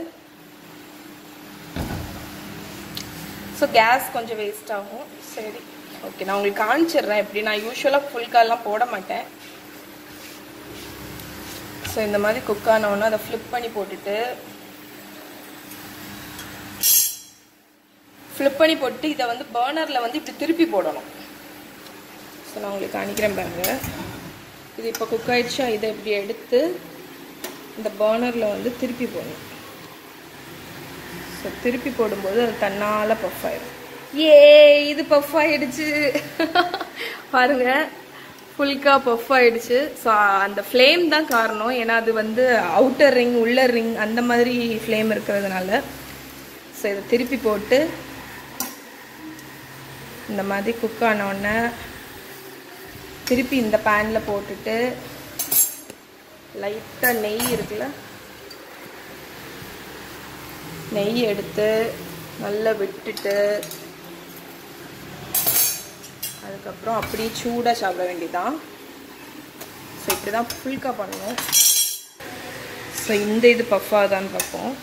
ஸோ கேஸ் கொஞ்சம் வேஸ்ட் ஆகும் சரி ஓகே நான் உங்களுக்கு காமிச்சிடுறேன் எப்படி நான் யூஸ்வலாக ஃபுல் கால்லாம் போட மாட்டேன் ஸோ இந்த மாதிரி குக் ஆனவுடனே அதை ஃப்ளிப் பண்ணி போட்டுட்டு ஃப்ளிப் பண்ணி போட்டு இதை வந்து பர்னரில் வந்து இப்படி திருப்பி போடணும் ஸோ நான் உங்களுக்கு காணிக்கிறேன் பாருங்க இது இப்போ குக் ஆயிடுச்சா இதை இப்படி எடுத்து இந்த பர்னரில் வந்து திருப்பி போடணும் ஸோ திருப்பி போடும்போது அது தன்னால் பஃப் ஆயிடும் ஏ இது பஃப் ஆயிடுச்சு பாருங்க ஃபுல்கா பஃப் ஆயிடுச்சு ஸோ அந்த ஃப்ளேம் தான் காரணம் ஏன்னா அது வந்து அவுட்டர் ரிங் உள்ளர் ரிங் அந்த மாதிரி ஃப்ளேம் இருக்கிறதுனால ஸோ இதை திருப்பி போட்டு இந்த மாதிரி குக் ஆனோடனே திருப்பி இந்த பேனில் போட்டுட்டு லைட்டாக நெய் இருக்குல்ல நெய் எடுத்து நல்லா விட்டுட்டு அதுக்கப்புறம் அப்படியே சூடாக சாப்பிட வேண்டியதான் ஸோ இப்படி தான் ஃபுல்கா பண்ணணும் ஸோ இந்த இது பஃப் ஆகுதான்னு பார்ப்போம்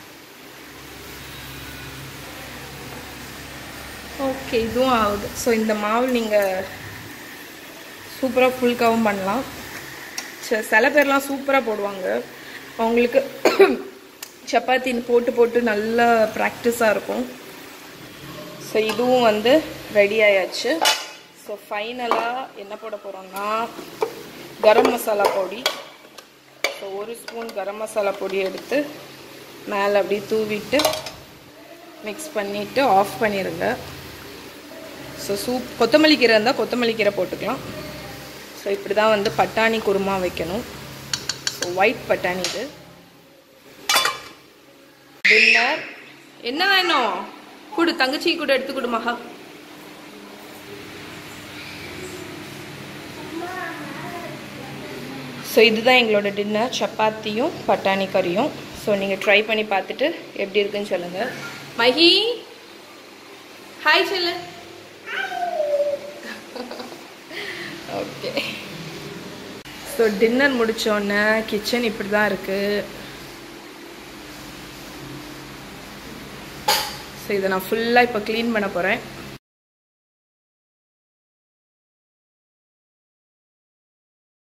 ஓகே இதுவும் ஆகுது ஸோ இந்த மாவு நீங்கள் சூப்பராக ஃபுல்காவும் பண்ணலாம் ச- சில பேர்லாம் சூப்பராக போடுவாங்க அவங்களுக்கு சப்பாத்தி போட்டு போட்டு நல்லா ப்ராக்டிஸாக இருக்கும் ஸோ இதுவும் வந்து ரெடி ஆயாச்சு ஸோ ஃபைனலாக என்ன போட போகிறோம்னா கரம் மசாலா பொடி ஸோ ஒரு ஸ்பூன் கரம் மசாலா பொடி எடுத்து மேலே அப்படியே தூவிட்டு மிக்ஸ் பண்ணிவிட்டு ஆஃப் பண்ணிடுங்க ஸோ சூப் கொத்தமல்லி கீரை இருந்தால் கொத்தமல்லி கீரை போட்டுக்கலாம் ஸோ இப்படி தான் வந்து பட்டாணி குருமா வைக்கணும் ஸோ ஒயிட் பட்டாணி இது டின்னர் என்ன வேணும் கொடு தங்கச்சி கூட எடுத்து கொடு மகா ஸோ இதுதான் எங்களோட டின்னர் சப்பாத்தியும் பட்டாணி கறியும் ஸோ நீங்கள் ட்ரை பண்ணி பார்த்துட்டு எப்படி இருக்குன்னு சொல்லுங்கள் மஹி ஹாய் சொல்லு ஓகே ஸோ டின்னர் முடித்தோடனே கிச்சன் இப்படி தான் இருக்குது ஸோ இதை நான் ஃபுல்லாக இப்போ க்ளீன் பண்ண போகிறேன்